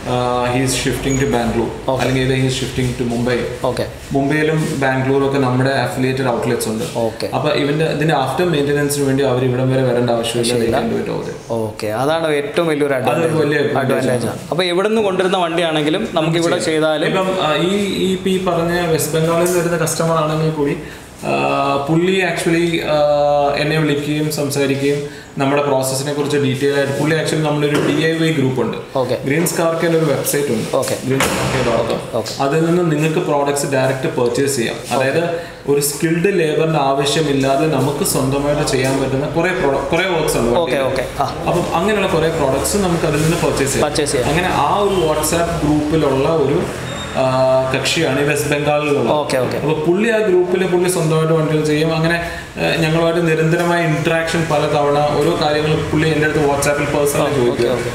ഹീസ് ഷിഫ്റ്റിംഗ് ടു ബാംഗ്ലൂർ അല്ലെങ്കിൽ ഇത് he's shifting to Mumbai okay മുംബൈയിലും ബാംഗ്ലൂരും ഒക്കെ നമ്മുടെ അഫിലിയേറ്റഡ് ഔട്ട്ലെറ്റ്സ് ഉണ്ട് ഓക്കെ അപ്പൊ ഇവന്റെ ഇതിന്റെ ആഫ്റ്റർ മെയിൻ്റെനൻസിന് വേണ്ടി അവർ ഇവിടം വരെ വരേണ്ട ആവശ്യമില്ല They can do it over there. Okay അതാണ് ഏറ്റവും വലിയൊരു അതൊരു വലിയ അഡ്വാൻറ്റേജ് അഡ്വാൻറ്റേജ് ആണ് അപ്പോൾ ഇവിടുന്ന് കൊണ്ടുവരുന്ന വണ്ടിയാണെങ്കിലും നമുക്ക് ഇവിടെ ചെയ്താലും ഇപ്പം ആ, ഈ ഈ ഇപ്പം ഈ പറഞ്ഞ വെസ്റ്റ് ബംഗാളിൽ നിന്ന് വരുന്ന കസ്റ്റമർ ആണെങ്കിൽ കൂടി ആ, പുള്ളി ആക്ച്വലി എന്നെ വിളിക്കുകയും സംസാരിക്കുകയും നമ്മുടെ പ്രോസസ്സിനെ കുറിച്ച് ഡീറ്റെയിൽ ആയിട്ട് പുള്ളി ആക്ച്വലി നമ്മളൊരു ഡി ഐ വൈ ഗ്രൂപ്പ് ഉണ്ട് ഓക്കെ ഗ്രീൻ സ്കാർക്കിൽ ഒരു വെബ്സൈറ്റ് ഉണ്ട് ഓക്കെ ഗ്രീൻ സ്കാർക്കെ ഡോട്ട് Okay. അതിൽ നിന്ന് നിങ്ങൾക്ക് പ്രോഡക്ട്സ് ഡയറക്റ്റ് പർച്ചേസ് ചെയ്യാം അതായത് ഒരു സ്കിൽഡ് ലേബറിന്റെ ആവശ്യമില്ലാതെ നമുക്ക് സ്വന്തമായിട്ട് ചെയ്യാൻ പറ്റുന്ന കുറെ കുറെ വർക്ക്സ് ഉണ്ട് ഓക്കെ വണ്ടിയിൽ. ഓക്കെ ആ അപ്പം അങ്ങനെയുള്ള കുറെ പ്രോഡക്ട്സ് നമുക്ക് അതിൽ നിന്ന് പർച്ചേസ് ചെയ്യാം പർച്ചേസ് ചെയ്യാം അങ്ങനെ ആ ഒരു വാട്സാപ്പ് ഗ്രൂപ്പിലുള്ള ഒരു ആ, കക്ഷിയാണ് ഈ വെസ്റ്റ് ബംഗാളിലുള്ള ഓക്കെ ഓക്കെ അപ്പൊ പുള്ളി ആ ഗ്രൂപ്പിൽ പുള്ളി സ്വന്തമായിട്ട് വണ്ടികൾ ചെയ്യും അങ്ങനെ ആ, ഞങ്ങളുമായിട്ട് നിരന്തരമായ ഇന്ററാക്ഷൻ പല തവണ ഓരോ കാര്യങ്ങൾ പുള്ളി എൻ്റെ അടുത്ത് വാട്സാപ്പിൽ പേഴ്സണലി ചോദിക്കും ഓക്കെ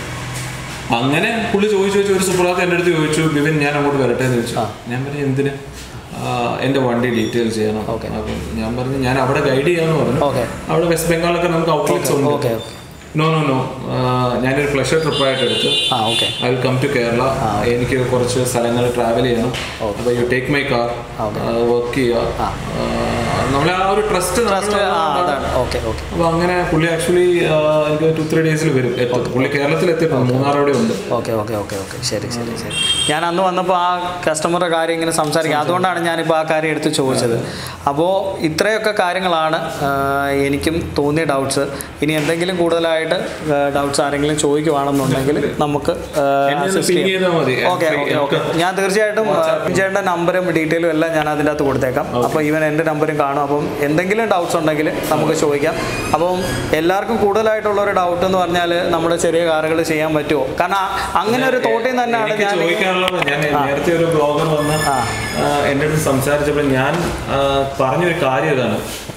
അങ്ങനെ പുള്ളി ചോദിച്ചു ചോദിച്ചു ഒരു സുപ്രാത്ത് എൻ്റെ അടുത്ത് ചോദിച്ചു ബിപിൻ ഞാൻ അങ്ങോട്ട് വരട്ടെ എന്ന് ചോദിച്ചു ഞാൻ പറഞ്ഞു എന്തിന് ആ, എൻ്റെ വണ്ടി ഡീറ്റെയിൽ ചെയ്യണം അപ്പം ഞാൻ പറഞ്ഞു ഞാൻ അവിടെ ഗൈഡ് ചെയ്യാന്ന് പറഞ്ഞു ഓക്കെ അവിടെ വെസ്റ്റ് ബംഗാളിലൊക്കെ നമുക്ക് ഔട്ട്ലെറ്റ്സ് ഉണ്ട് okay okay no no no ഞാനൊരു പ്ലഷർ ട്രിപ്പായിട്ട് എടുത്ത് ആ okay I will come to Kerala എനിക്ക് കുറച്ച് സ്ഥലങ്ങൾ ട്രാവൽ ചെയ്യണം അപ്പോൾ you take my car work ചെയ്യുക നമ്മളെ ആ ഒരു ട്രസ്റ്റ് ട്രസ്റ്റ് ആ അതാണ് ഓക്കെ ഓക്കെ അപ്പോൾ അങ്ങനെ പുള്ളി ആക്ച്വലി എനിക്ക് ടു ത്രീ ഡേയ്സിൽ വരും എത്തും പുള്ളി കേരളത്തിൽ എത്തിയിട്ടുണ്ട് മൂന്നാർ അവിടെ ഉണ്ട് ഓക്കെ ഓക്കെ ഓക്കെ ഓക്കെ ശരി ശരി ശരി ഞാൻ അന്ന് വന്നപ്പോൾ ആ കസ്റ്റമറുടെ കാര്യം ഇങ്ങനെ സംസാരിക്കുക അതുകൊണ്ടാണ് ഞാനിപ്പോൾ ആ കാര്യം എടുത്ത് ചോദിച്ചത് അപ്പോൾ ഇത്രയൊക്കെ കാര്യങ്ങളാണ് ആ, എനിക്കും തോന്നിയ ഡൗട്ട്സ് ഇനി എന്തെങ്കിലും കൂടുതലായിട്ട് ഡൗട്ട്സ് ആരെങ്കിലും ചോദിക്കുവാണെന്നുണ്ടെങ്കിൽ നമുക്ക് എന്നെ ഒന്ന് ping ചെയ്താൽ മതി ഓക്കെ ഓക്കെ ഓക്കെ ഞാൻ തീർച്ചയായിട്ടും ചേട്ടൻ്റെ നമ്പറും ഡീറ്റെയിലും എല്ലാം ഞാൻ അതിൻ്റെ അകത്ത് കൊടുത്തേക്കാം അപ്പോൾ ഈവൻ എൻ്റെ നമ്പറും കാണും അപ്പം എന്തെങ്കിലും ഡൗട്ട്സ് ഉണ്ടെങ്കിൽ നമുക്ക് ചോദിക്കാം അപ്പം എല്ലാവർക്കും കൂടുതലായിട്ടുള്ള ഒരു ഡൗട്ട് എന്ന് പറഞ്ഞാൽ നമ്മുടെ ചെറിയ കാറുകൾ ചെയ്യാൻ പറ്റുമോ കാരണം ആ- അങ്ങനെ ഒരു തോട്ടിൽ തന്നെയാണ് എനിക്ക് ഞാൻ ചോദിക്കാനുള്ളത് ഞാൻ നേരത്തെ ഒരു ബ്ലോഗർ വന്ന് ആ. ആ, എൻ്റെ അടുത്ത് സംസാരിച്ചപ്പോൾ ഞാൻ ആ, പറഞ്ഞൊരു കാര്യം ഇതാണ്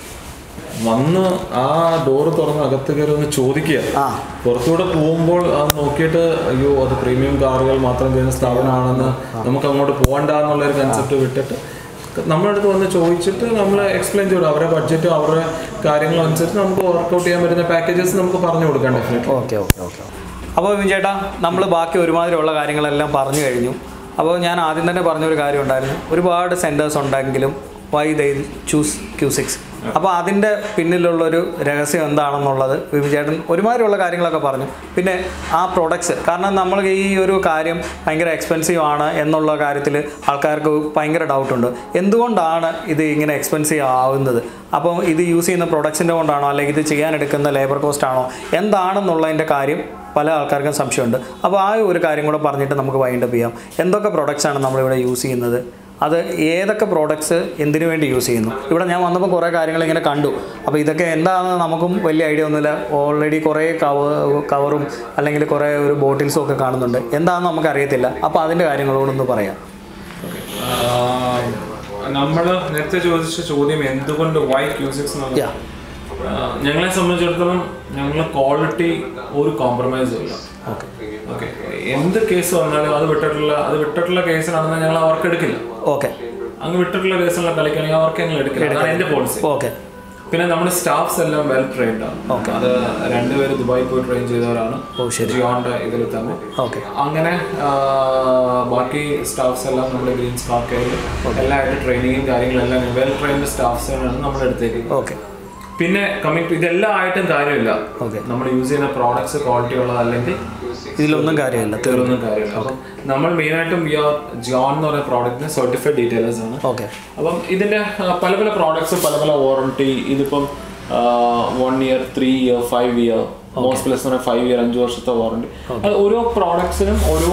വന്ന് ആ ഡോറ് തുറന്ന് അകത്ത് കയറി ഒന്ന് ചോദിക്കുക ആ പുറത്തൂടെ പോകുമ്പോൾ അത് നോക്കിയിട്ട് അയ്യോ അത് പ്രീമിയം കാറുകൾ മാത്രം ചെയ്യുന്ന സ്ഥാപനമാണെന്ന് നമുക്ക് അങ്ങോട്ട് പോകണ്ട എന്നുള്ള ഒരു കൺസെപ്റ്റ് വിട്ടിട്ട് നമ്മുടെ അടുത്ത് വന്ന് ചോദിച്ചിട്ട് നമ്മൾ എക്സ്പ്ലെയിൻ ചെയ്തു അവരുടെ ബഡ്ജറ്റ് അവരുടെ കാര്യങ്ങൾ അനുസരിച്ച് നമുക്ക് വർക്കൗട്ട് ചെയ്യാൻ പറ്റുന്ന പാക്കേജസ് നമുക്ക് പറഞ്ഞു കൊടുക്കാം ഡെഫിനറ്റ്ലി ഓക്കെ ഓക്കെ ഓക്കെ അപ്പോൾ വിൻ ചേട്ടാ നമ്മൾ ബാക്കി ഒരുമാതിരിയുള്ള കാര്യങ്ങളെല്ലാം പറഞ്ഞു കഴിഞ്ഞു അപ്പോൾ ഞാൻ ആദ്യം തന്നെ പറഞ്ഞൊരു കാര്യം ഉണ്ടായിരുന്നു ഒരുപാട് സെൻറ്റേഴ്സ് ഉണ്ടെങ്കിലും വൈ ദൈ ചൂസ് ക്യൂ സിക്സ് അപ്പോൾ അതിൻ്റെ പിന്നിലുള്ളൊരു രഹസ്യം എന്താണെന്നുള്ളത് വിപിൻ ചേട്ടൻ ഒരുമാതിരിയുള്ള കാര്യങ്ങളൊക്കെ പറഞ്ഞു പിന്നെ ആ പ്രൊഡക്ട്സ് കാരണം നമ്മൾ ഈ ഒരു കാര്യം ഭയങ്കര എക്സ്പെൻസീവ് ആണ് എന്നുള്ള കാര്യത്തിൽ ആൾക്കാർക്ക് ഭയങ്കര ഡൗട്ടുണ്ട് എന്തുകൊണ്ടാണ് ഇത് ഇങ്ങനെ എക്സ്പെൻസീവ് ആവുന്നത് അപ്പം ഇത് യൂസ് ചെയ്യുന്ന പ്രൊഡക്ട്സിൻ്റെ കൊണ്ടാണോ അല്ലെങ്കിൽ ഇത് ചെയ്യാൻ എടുക്കുന്ന ലേബർ കോസ്റ്റ് ആണോ എന്താണെന്നുള്ളതിൻ്റെ കാര്യം പല ആൾക്കാർക്കും സംശയമുണ്ട് അപ്പോൾ ആ ഒരു കാര്യം കൂടെ പറഞ്ഞിട്ട് നമുക്ക് വൈൻഡപ്പ് ചെയ്യാം എന്തൊക്കെ products ആണ് നമ്മളിവിടെ യൂസ് ചെയ്യുന്നത് അത് ഏതൊക്കെ പ്രോഡക്ട്സ് എന്തിനു വേണ്ടി യൂസ് ചെയ്യുന്നു ഇവിടെ ഞാൻ വന്നപ്പോൾ കുറേ കാര്യങ്ങൾ ഇങ്ങനെ കണ്ടു അപ്പോൾ ഇതൊക്കെ എന്താണെന്ന് നമുക്കും വലിയ ഐഡിയ ഒന്നുമില്ല ഓൾറെഡി കുറേ കവർ കവറും അല്ലെങ്കിൽ കുറേ ഒരു ബോട്ടിൽസും ഒക്കെ കാണുന്നുണ്ട് എന്താണെന്ന് നമുക്ക് അറിയത്തില്ല അപ്പോൾ അതിൻ്റെ കാര്യങ്ങളോടൊന്ന് പറയാം നമ്മൾ നേരത്തെ ചോദിച്ച ചോദ്യം എന്തുകൊണ്ട് വൈ ക്യൂ സിക്സ് Yeah. ഞങ്ങളെ സംബന്ധിച്ചിടത്തോളം ഞങ്ങൾ ക്വാളിറ്റി ഒരു കോംപ്രമൈസും ഇല്ല ഓക്കെ ഓക്കെ എന്ത് കേസ് വന്നാലും അത് വിട്ടിട്ടുള്ള അത് വിട്ടിട്ടുള്ള കേസിലാണെന്ന് ഞങ്ങൾ അവർക്ക് എടുക്കില്ല ഓക്കെ അങ്ങ് വിട്ടിട്ടുള്ള കേസിലുള്ള കളിക്കുകയാണെങ്കിൽ അവർക്ക് ഞങ്ങൾ എടുക്കില്ല അതാണ് എന്റെ പോളിസി ഓക്കെ പിന്നെ നമ്മുടെ സ്റ്റാഫ്സ് എല്ലാം വെൽ ട്രെയിൻഡ് ആണ് അത് രണ്ടുപേര് ദുബായി പോയി ട്രെയിൻ ചെയ്തവരാണ് ഓ ശരി ജിയോന്റെ ഇതിൽ തന്നെ ഓക്കെ അങ്ങനെ ആ, ബാക്കി സ്റ്റാഫ്സ് എല്ലാം നമ്മുടെ ഗ്രീൻ സ്പാർക്കയിൽ എല്ലാമായിട്ട് ട്രെയിനിങ്ങും കാര്യങ്ങളെല്ലാം വെൽ ട്രെയിൻഡ് സ്റ്റാഫ്സ് ആണ് നമ്മുടെ അടുത്തേക്ക് ഓക്കെ പിന്നെ കമ്മിങ് ടു ഇതെല്ലാം ആയിട്ടും കാര്യമില്ല Okay. നമ്മൾ യൂസ് ചെയ്യുന്ന പ്രോഡക്ട്സ് ക്വാളിറ്റി ഉള്ളതല്ലെങ്കിൽ ഇതിലൊന്നും കാര്യമില്ല തീർന്നും കാര്യമില്ല അപ്പം നമ്മൾ മെയിനായിട്ടും വി ആർ ജോൺ എന്ന് പറയുന്ന പ്രോഡക്റ്റിന് സർട്ടിഫൈഡ് ഡീറ്റെയിലേഴ്സ് ആണ് ഓക്കെ അപ്പം ഇതിന്റെ ആ, പല പല പ്രോഡക്ട്സ് പല പല വാറണ്ടി ഇതിപ്പം one year three year five year മോസ് പ്ലസ് എന്ന് പറഞ്ഞാൽ ഫൈവ് ഇയർ അഞ്ച് വർഷത്തെ വാറണ്ടി അത് ഓരോ പ്രോഡക്ട്സിനും ഓരോ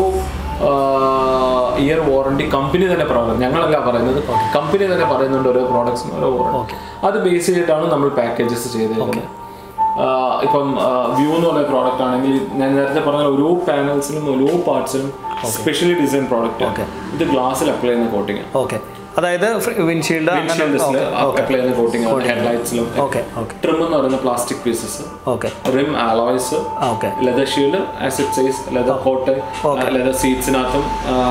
ഇയർ വാറണ്ടി കമ്പനി തന്നെ പറയുന്നത് ഞങ്ങളല്ല പറയുന്നത് കമ്പനി തന്നെ പറയുന്നുണ്ട് ഓരോ പ്രോഡക്ട്സിനും ഓരോ വാറണ്ടി അത് ബേസ് ചെയ്തിട്ടാണ് നമ്മൾ പാക്കേജസ് ചെയ്തേക്കുന്നത് ആഹ് ഇപ്പം വ്യൂ എന്ന് പറയുന്ന പ്രോഡക്റ്റ് ആണെങ്കിൽ ഞാൻ നേരത്തെ പറഞ്ഞ ഓരോ പാനൽസിലും ഓരോ പാർട്സിലും സ്പെഷ്യലി ഡിസൈൻ പ്രോഡക്റ്റ് ഇത് ഗ്ലാസ്സിൽ അപ്ലൈ ചെയ്യുന്ന കോട്ടിങ് ഓക്കെ അതായത് വിൻഷീൽഡ് അങ്ങനെ അപ്ലൈ ചെയ്യുന്ന കോട്ടിങ് ആണ് ഹെഡ്ലൈറ്റ്സിലും ഓക്കെ ഓക്കെ ട്രിം എന്ന് പറയുന്ന plastic pieces okay rim alloys ആ okay leather shield acid size leather coat leather സീറ്റ്സിനകത്തും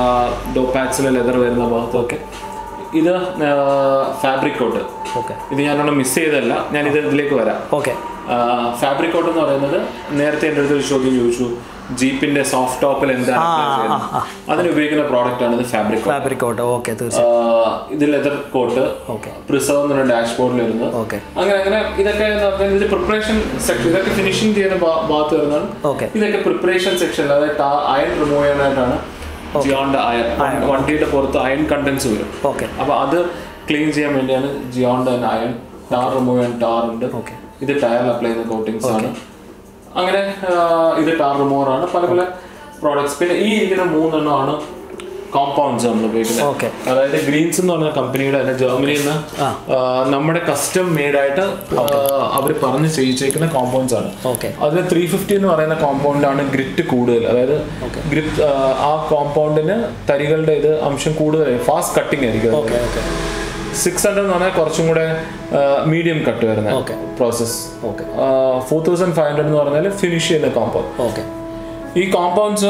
ഡോ പാറ്റ്സിലെ ലെതർ വരുന്ന ഭാഗത്തും ഒക്കെ ഇത് ഫാബ്രിക് കോട്ട് ഓക്കെ ഇത് ഞാനൊന്ന് മിസ് ചെയ്തല്ല ഞാൻ ഇത് ഇതിലേക്ക് വരാം ഓക്കെ ഫാബ്രിക് കോട്ട് എന്ന് പറയുന്നത് നേരത്തെ എൻ്റെ അടുത്തൊരു ചോദ്യം ചോദിച്ചു ജീപ്പിന്റെ സോഫ്റ്റ് ടോപ്പിൽ എന്താണ് apply ചെയ്യുന്നത്? അതിന് ഉപയോഗിക്കുന്ന പ്രോഡക്റ്റ് ആണ് ഇത് ഫാബ്രിക് ഫാബ്രിക് കോട്ട് ഓക്കെ തീർച്ചയായും ഇത് ലെതർ കോട്ട് ഓക്കെ പ്രിസർവ് എന്ന് പറഞ്ഞ ഡാഷ്ബോർഡിൽ വരുന്നത് ഓക്കെ അങ്ങനെ അങ്ങനെ ഇതൊക്കെ എന്ന് പറഞ്ഞാൽ ഇത് പ്രിപ്പറേഷൻ സെക്ഷൻ ഇതൊക്കെ ഫിനിഷിംഗ് ചെയ്യുന്ന ഭാ- ഭാഗത്ത് വരുന്നതാണ് ഓക്കെ ഇതൊക്കെ പ്രിപ്പറേഷൻ സെക്ഷൻ അതായത് അയൺ റിമൂവ് ചെയ്യാനായിട്ടാണ് ജിയോണ്ട് അയൺ വണ്ടിയുടെ പുറത്ത് അയൺ കണ്ടൻസ് വരും ഓക്കെ അപ്പൊ അത് ക്ലീൻ ചെയ്യാൻ വേണ്ടിയാണ് ജിയോണ്ട് തന്നെ അയൺ ടാർ റിമൂവ് ചെയ്യാൻ ടാർ ഉണ്ട് ഓക്കെ ഇത് ടയറിൽ അപ്ലൈ ചെയ്യുന്ന കോട്ടിങ്സ് ആണ് അങ്ങനെ ആ, ഇത് ടാർ റിമൂവർ ആണ് പല പല പ്രോഡക്ട്സ് പിന്നെ ഈ ഇരിക്കുന്ന മൂന്നെണ്ണമാണ് കോമ്പൗണ്ട്സ് നമ്മൾ ഉപയോഗിക്കുന്നത് ഓക്കെ അതായത് ഗ്രീൻസ് എന്ന് പറഞ്ഞ കമ്പനിയുടെ തന്നെ ജർമ്മനിയിൽ നിന്ന് ആ. ആ, നമ്മുടെ കസ്റ്റം മെയ്ഡ് ആയിട്ട് അവർ പറഞ്ഞ് ചെയ്യിച്ചേക്കുന്ന കോമ്പൗണ്ട്സ് ആണ് ഓക്കെ അതിൽ ത്രീ ഫിഫ്റ്റി എന്ന് പറയുന്ന കോമ്പൗണ്ടാണ് ഗ്രിറ്റ് കൂടുതൽ അതായത് ഗ്രിറ്റ് ആ കോമ്പൗണ്ടിന് തരികളുടെ ഇത് അംശം കൂടുതൽ ഫാസ്റ്റ് കട്ടിങ് ആയിരിക്കും ഓക്കെ ഓക്കെ സിക്സ് ഹൺഡ്രഡ് എന്ന് പറഞ്ഞാൽ കുറച്ചും കൂടെ മീഡിയം കട്ട് വരുന്ന Okay. Process okay four thousand five hundred എന്ന് പറഞ്ഞാൽ ഫിനിഷ് ചെയ്യുന്ന കോമ്പൗണ്ട് ഓക്കെ ഈ കോമ്പൗണ്ട്സ്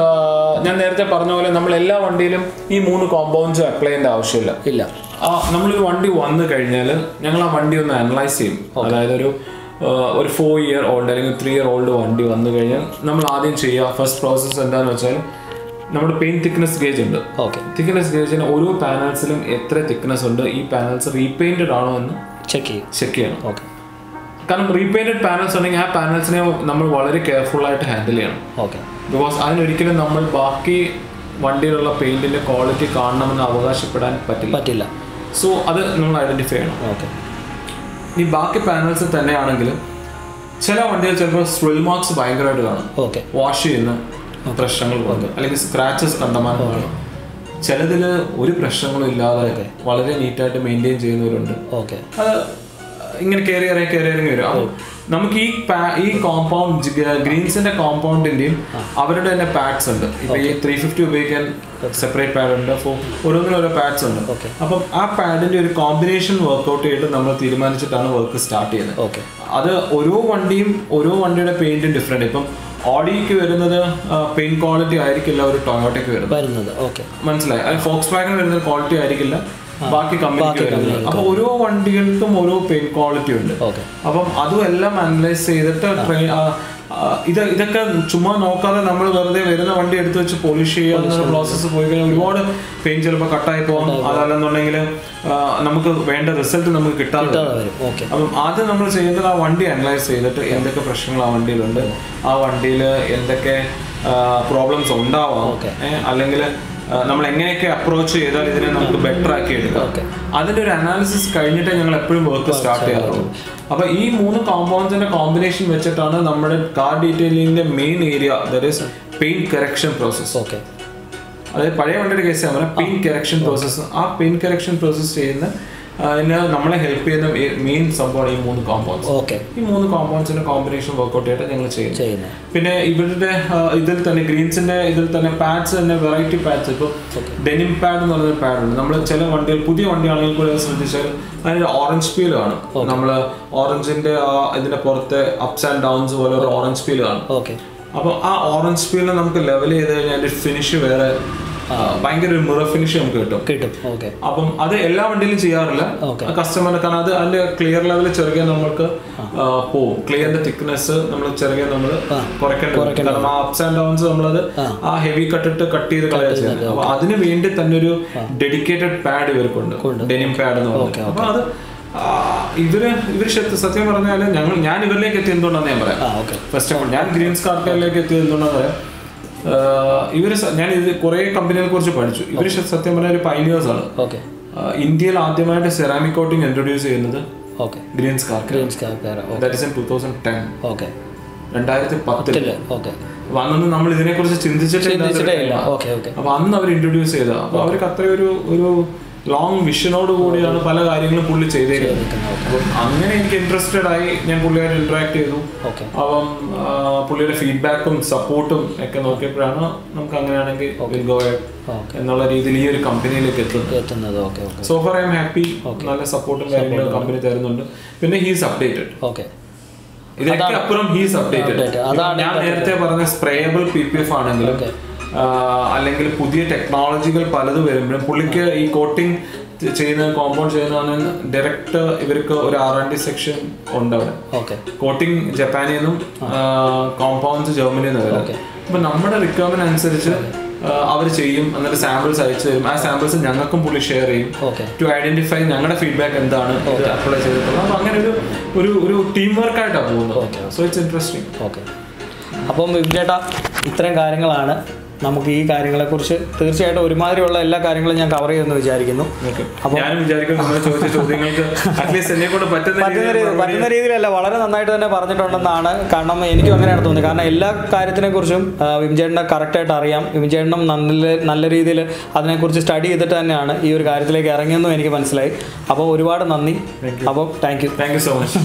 ഞാൻ നേരത്തെ പറഞ്ഞ പോലെ നമ്മൾ എല്ലാ വണ്ടിയിലും ഈ മൂന്ന് കോമ്പൗണ്ട്സ് അപ്ലൈ ചെയ്യേണ്ട ആവശ്യമില്ല ഇല്ല ആ നമ്മളൊരു വണ്ടി വന്നു കഴിഞ്ഞാൽ ഞങ്ങൾ ആ വണ്ടി ഒന്ന് അനലൈസ് ചെയ്യും അതായത് ഒരു ആ, ഒരു ഫോർ ഇയർ ഓൾഡ് അല്ലെങ്കിൽ ത്രീ ഇയർ ഓൾഡ് വണ്ടി വന്നു കഴിഞ്ഞാൽ നമ്മൾ ആദ്യം ചെയ്യുക ഫസ്റ്റ് പ്രോസസ്സ് എന്താണെന്ന് വെച്ചാൽ നമ്മുടെ പെയിന്റ് തിക്നെസ് ഗേജ് ഉണ്ട് ഓക്കെ തിക്നെസ് ഗേജിന് ഓരോ പാനൽസിലും എത്ര തിക്നെസ് ഉണ്ട് ഈ പാനൽസ് റീപെയിന്റഡ് ആണോ എന്ന് ചെക്ക് ചെയ്യും ചെക്ക് ചെയ്യണം ഓക്കെ കാരണം റീപെയിന്റഡ് പാനൽസ് ഉണ്ടെങ്കിൽ ആ പാനൽസിനെ നമ്മൾ വളരെ കെയർഫുൾ ആയിട്ട് ഹാൻഡിൽ ചെയ്യണം ഓക്കെ ബിക്കോസ് അതിനൊരിക്കലും നമ്മൾ ബാക്കി വണ്ടിയിലുള്ള പെയിന്റിന്റെ ക്വാളിറ്റി കാണണമെന്ന് അവകാശപ്പെടാൻ പറ്റില്ല പറ്റില്ല സോ അത് നമ്മൾ ഐഡന്റിഫൈ ചെയ്യണം ഓക്കെ ഈ ബാക്കി പാനൽസ് തന്നെയാണെങ്കിലും ചില വണ്ടികൾ ചിലപ്പോൾ സ്ട്രിൽ മാർക്സ് ഭയങ്കരമായിട്ട് കാണും ഓക്കെ വാഷ് ചെയ്യുന്ന പ്രശ്നങ്ങൾ കൊണ്ട് അല്ലെങ്കിൽ സ്ക്രാച്ചസ് കണ്ടമാനം കാണും ചിലതിൽ ഒരു പ്രശ്നങ്ങളും ഇല്ലാതെ വളരെ നീറ്റായിട്ട് മെയിൻറ്റെയിൻ ചെയ്യുന്നവരുണ്ട് ഓക്കെ അത് ഇങ്ങനെ കയറി ഇറങ്ങി കയറി ഇറങ്ങി വരും അപ്പോൾ നമുക്ക് ഈ പാ- ഈ കോമ്പൗണ്ട് ഗ്രീൻസിന്റെ കോമ്പൗണ്ടിന്റെയും അവരുടെ തന്നെ പാഡ്സ് ഉണ്ട് ഇപ്പൊ ഈ ത്രീ ഫിഫ്റ്റി ഉപയോഗിക്കാൻ സെപ്പറേറ്റ് പാഡ് ഉണ്ട് അപ്പോൾ ഓരോന്നിനും ഓരോ പാഡ്സ് ഉണ്ട് Okay. അപ്പം ആ പാഡിന്റെ ഒരു കോമ്പിനേഷൻ വർക്ക്ഔട്ട് ചെയ്തിട്ട് നമ്മൾ തീരുമാനിച്ചിട്ടാണ് വർക്ക് സ്റ്റാർട്ട് ചെയ്യുന്നത് ഓക്കെ അത് ഓരോ വണ്ടിയും ഓരോ വണ്ടിയുടെ പെയിന്റും ഡിഫറെന്റ് ഇപ്പം ഓഡിക്ക് വരുന്നത് പെയിന്റ് ക്വാളിറ്റി ആയിരിക്കില്ല ഒരു ടൊയോട്ടയ്ക്ക് വരുന്നത് വരുന്നത് ഓക്കെ മനസ്സിലായി അത് ഫോക്സ് വാഗൺ വരുന്ന ക്വാളിറ്റി ആയിരിക്കില്ല ബാക്കി കമ്പനിക്ക് വരുന്നത് അപ്പൊ ഓരോ വണ്ടികൾക്കും ഓരോ പെയിന്റ് ക്വാളിറ്റി ഉണ്ട് ഓക്കെ അപ്പം അതും എല്ലാം അനലൈസ് ചെയ്തിട്ട് ട്രെയിൻ ഇത് ഇതൊക്കെ ചുമ്മാ നോക്കാതെ നമ്മൾ വെറുതെ വരുന്ന വണ്ടി എടുത്ത് വെച്ച് പോളിഷ് ചെയ്യുക പ്രോസസ്സ് പോയി കഴിഞ്ഞാൽ ഒരുപാട് പെയിന്റ് ചിലപ്പോൾ കട്ടായി പോകും അതല്ലെന്നുണ്ടെങ്കിൽ നമുക്ക് വേണ്ട റിസൾട്ട് നമുക്ക് കിട്ടാതെ വരും. വരും ഓക്കെ അപ്പം ആദ്യം നമ്മൾ ചെയ്യേണ്ടത് ആ വണ്ടി അനലൈസ് ചെയ്തിട്ട് എന്തൊക്കെ പ്രശ്നങ്ങൾ ആ വണ്ടിയിലുണ്ട് ആ വണ്ടിയിൽ എന്തൊക്കെ പ്രോബ്ലംസ് ഉണ്ടാവാം Okay. അല്ലെങ്കിൽ നമ്മൾ എങ്ങനെയൊക്കെ അപ്രോച്ച് ചെയ്താൽ ഇതിനെ നമുക്ക് ബെറ്റർ ആക്കി എടുക്കാം Okay. അതിന്റെ ഒരു അനാലിസിസ് കഴിഞ്ഞിട്ടേ ഞങ്ങൾ എപ്പോഴും വർക്ക് സ്റ്റാർട്ട് ചെയ്യാറുള്ളൂ അപ്പൊ ഈ മൂന്ന് കോമ്പൗണ്ട്സിന്റെ കോമ്പിനേഷൻ വെച്ചിട്ടാണ് നമ്മുടെ കാർ ഡീറ്റെയിലിംഗിന്റെ main area that is paint correction process okay അതായത് പഴയ വണ്ടിയുടെ കേസ് പറഞ്ഞാൽ പെയിന്റ് കറക്ഷൻ പ്രോസസ്സ് ആ പെയിന്റ് കറക്ഷൻ പ്രോസസ്സ് ചെയ്യുന്ന അതിന് നമ്മളെ ഹെൽപ്പ് ചെയ്യുന്ന മെയിൻ സംഭവമാണ് ഈ മൂന്ന് കോമ്പൗണ്ട്സ് ഓക്കെ ഈ മൂന്ന് കോമ്പൗണ്ട്സിന്റെ കോമ്പിനേഷൻ വർക്ക്ഔട്ട് ചെയ്തിട്ട് ഞങ്ങൾ ചെയ്യുന്നത് ചെയ്യുന്നത് പിന്നെ ഇവരുടെ ആ, ഇതിൽ തന്നെ ഗ്രീൻസിന്റെ ഇതിൽ തന്നെ പാഡ്സ് തന്നെ വെറൈറ്റി പാഡ്സ് ഇപ്പോൾ ഡെനിം പാഡ് എന്ന് പറഞ്ഞൊരു പാഡ് ഉണ്ട് നമ്മൾ ചില വണ്ടികൾ പുതിയ വണ്ടിയാണെങ്കിൽ കൂടെ ശ്രദ്ധിച്ചാൽ അതിന്റെ ഓറഞ്ച് പീൽ കാണും നമ്മൾ ഓറഞ്ചിന്റെ ആ ഇതിന്റെ പുറത്തെ അപ്സ് ആൻഡ് ഡൗൺസ് പോലെ ഒരു ഓറഞ്ച് പീൽ കാണും ഓക്കെ അപ്പോൾ ആ ഓറഞ്ച് പീലിനെ നമുക്ക് ലെവൽ ചെയ്ത് കഴിഞ്ഞാൽ അതിന്റെ ഫിനിഷ് വേറെ ആ, ഭയങ്കര ഒരു മിറർ ഫിനിഷ് നമുക്ക് കിട്ടും കിട്ടും ഓക്കെ അപ്പം അത് എല്ലാ വണ്ടിയിലും ചെയ്യാറില്ല Okay. കസ്റ്റമറിന് കാരണം അത് അതിന്റെ ക്ലിയർ ലെവൽ ചെറുകെ നമുക്ക് ആ, പോവും ക്ലിയറിന്റെ തിക്നെസ് നമ്മൾ ചെറുകെ നമ്മൾ കുറയ്ക്കേണ്ടി വരും. കാരണം ആ അപ്സ് ആൻഡ് ഡൗൺസ് നമ്മളത് ആ ഹെവി കട്ടിട്ട് കട്ട് ചെയ്ത് കളയാ ചെയ്യുന്നത് അപ്പൊ അതിന് വേണ്ടി തന്നെ ഒരു ഡെഡിക്കേറ്റഡ് പാഡ് ഇവർക്കുണ്ട് ഡെനിം പാഡ് എന്ന് പറയുന്നത് അപ്പൊ അത് ആ, ഇവര് ഇവര് ശരി- സത്യം പറഞ്ഞാൽ ഞങ്ങൾ ഞാൻ ഇവരിലേക്ക് എത്തി എന്തുകൊണ്ടാന്ന് ഞാൻ പറയാം ആ ഓക്കെ ഫസ്റ്റ് ഓഫ് ഓൾ ഞാൻ ഗ്രീൻ സ്കാർപ്പിലേക്ക് എത്തിയത് എന്തുകൊണ്ടാന്ന് പറയാം ഇവർ ഞാൻ ഇത് കുറേ കമ്പനികളെ കുറിച്ച് പഠിച്ചു ഇവർ സത്യം പറഞ്ഞാൽ ഒരു പൈനിയേഴ്സ് ആണ് ഓക്കെ ആഹ് ഇന്ത്യയിൽ ആദ്യമായിട്ട് സെറാമിക് കോട്ടിംഗ് ഇൻട്രൊഡ്യൂസ് ചെയ്യുന്നത് ഓക്കെ ഗ്രീൻ സ്കാർക്ക് Greens car that is in two thousand ten okay രണ്ടായിരത്തി പത്തിൽ ഓക്കെ അപ്പൊ അന്നൊന്നും നമ്മൾ ഇതിനെക്കുറിച്ച് ചിന്തിച്ചിട്ടേ ചിന്തിച്ചിട്ടേ ഇല്ല ഇല്ലാത്ത ഓക്കെ ഓക്കെ അപ്പൊ അന്ന് അവർ ഇൻട്രൊഡ്യൂസ് ചെയ്ത അപ്പൊ അവർക്ക് അത്രയും ഒരു ഒരു ലോങ് വിഷനോട് കൂടിയാണ് പല കാര്യങ്ങളും പുള്ളി ചെയ്തേക്കുന്നത് അപ്പം അങ്ങനെ എനിക്ക് ഇൻട്രസ്റ്റഡ് ആയി ഞാൻ പുള്ളിയായിട്ട് ഇന്ററാക്ട് ചെയ്തു ഓക്കെ അപ്പം ആ, പുള്ളിയുടെ ഫീഡ്ബാക്കും സപ്പോർട്ടും ഒക്കെ നോക്കിയപ്പോഴാണ് നമുക്ക് അങ്ങനെയാണെങ്കിൽ വിൽ ഗോ ഓക്കെ എന്നുള്ള രീതിയിൽ ഈ ഒരു കമ്പനിയിലേക്ക് എത്തുന്നത് എത്തുന്നത് okay okay so far I'm happy നല്ല സപ്പോർട്ടും കാര്യങ്ങളും കമ്പനി തരുന്നുണ്ട് പിന്നെ ഹീസ് അപ്ഡേറ്റഡ് ഓക്കെ ഇതിനൊക്കെ അപ്പുറം ഹീസ് അപ്ഡേറ്റഡ് Updated. അതാണ് ഞാൻ നേരത്തെ പറഞ്ഞ സ്പ്രേയബിൾ പി പി എഫ് ആണെങ്കിലും ആ, അല്ലെങ്കിൽ പുതിയ ടെക്നോളജികൾ പലത് വരുമ്പോഴും പുള്ളിക്ക് ഈ കോട്ടിംഗ് ചെയ്യുന്ന കോമ്പൗണ്ട് ചെയ്യുന്ന ഡയറക്റ്റ് ഇവർക്ക് ഒരു ആർ ആൻഡ് ഡി സെക്ഷൻ ഉണ്ട് അവിടെ ഓക്കെ കോട്ടിംഗ് ജപ്പാനിൽ നിന്നും കോമ്പൗണ്ട്സ് ജർമ്മനിയിൽ നിന്ന് വരുന്നത് അപ്പൊ നമ്മുടെ റിക്വയർമെന്റ് അനുസരിച്ച് അവർ ചെയ്യും എന്നിട്ട് സാമ്പിൾസ് അയച്ചു തരും ആ സാമ്പിൾസ് ഞങ്ങൾക്കും പുള്ളി ഷെയർ ചെയ്യും ഓക്കെ ടു ഐഡന്റിഫൈ ഞങ്ങളുടെ ഫീഡ്ബാക്ക് എന്താണ് ഇത് അപ്ലൈ ചെയ്തിട്ടുള്ളത് അപ്പൊ അങ്ങനെ ഒരു ഒരു ഒരു ടീം വർക്ക് ആയിട്ടാണ് പോകുന്നത് സോ ഇറ്റ്സ് ഇൻട്രസ്റ്റിംഗ് ഓക്കെ അപ്പം വിജയേട്ടാ ഇത്രയും കാര്യങ്ങളാണ് നമുക്ക് ഈ കാര്യങ്ങളെക്കുറിച്ച് തീർച്ചയായിട്ടും ഒരുമാതിരിയുള്ള എല്ലാ കാര്യങ്ങളും ഞാൻ കവർ ചെയ്യുമെന്ന് വിചാരിക്കുന്നു ഞാനും വിചാരിക്കും നിങ്ങൾ ചോദിച്ച ചോദ്യങ്ങൾക്ക് അറ്റ്ലീസ്റ്റ് എന്നെ കൊണ്ട് പറ്റുന്ന പറ്റുന്ന രീതിയിൽ രീതി പറ്റുന്ന രീതിയിലല്ല വളരെ നന്നായിട്ട് തന്നെ പറഞ്ഞിട്ടുണ്ടെന്നാണ് കാരണം എനിക്കും അങ്ങനെയാണ് തോന്നുന്നത് കാരണം എല്ലാ കാര്യത്തിനെ കുറിച്ചും വിംചേട്ടനെ കറക്റ്റായിട്ട് അറിയാം വിംചേട്ടനും നല്ല നല്ല രീതിയിൽ അതിനെക്കുറിച്ച് സ്റ്റഡി ചെയ്തിട്ട് തന്നെയാണ് ഈ ഒരു കാര്യത്തിലേക്ക് ഇറങ്ങിയെന്നും എനിക്ക് മനസ്സിലായി അപ്പോൾ ഒരുപാട് നന്ദി അപ്പോൾ thank you thank you so much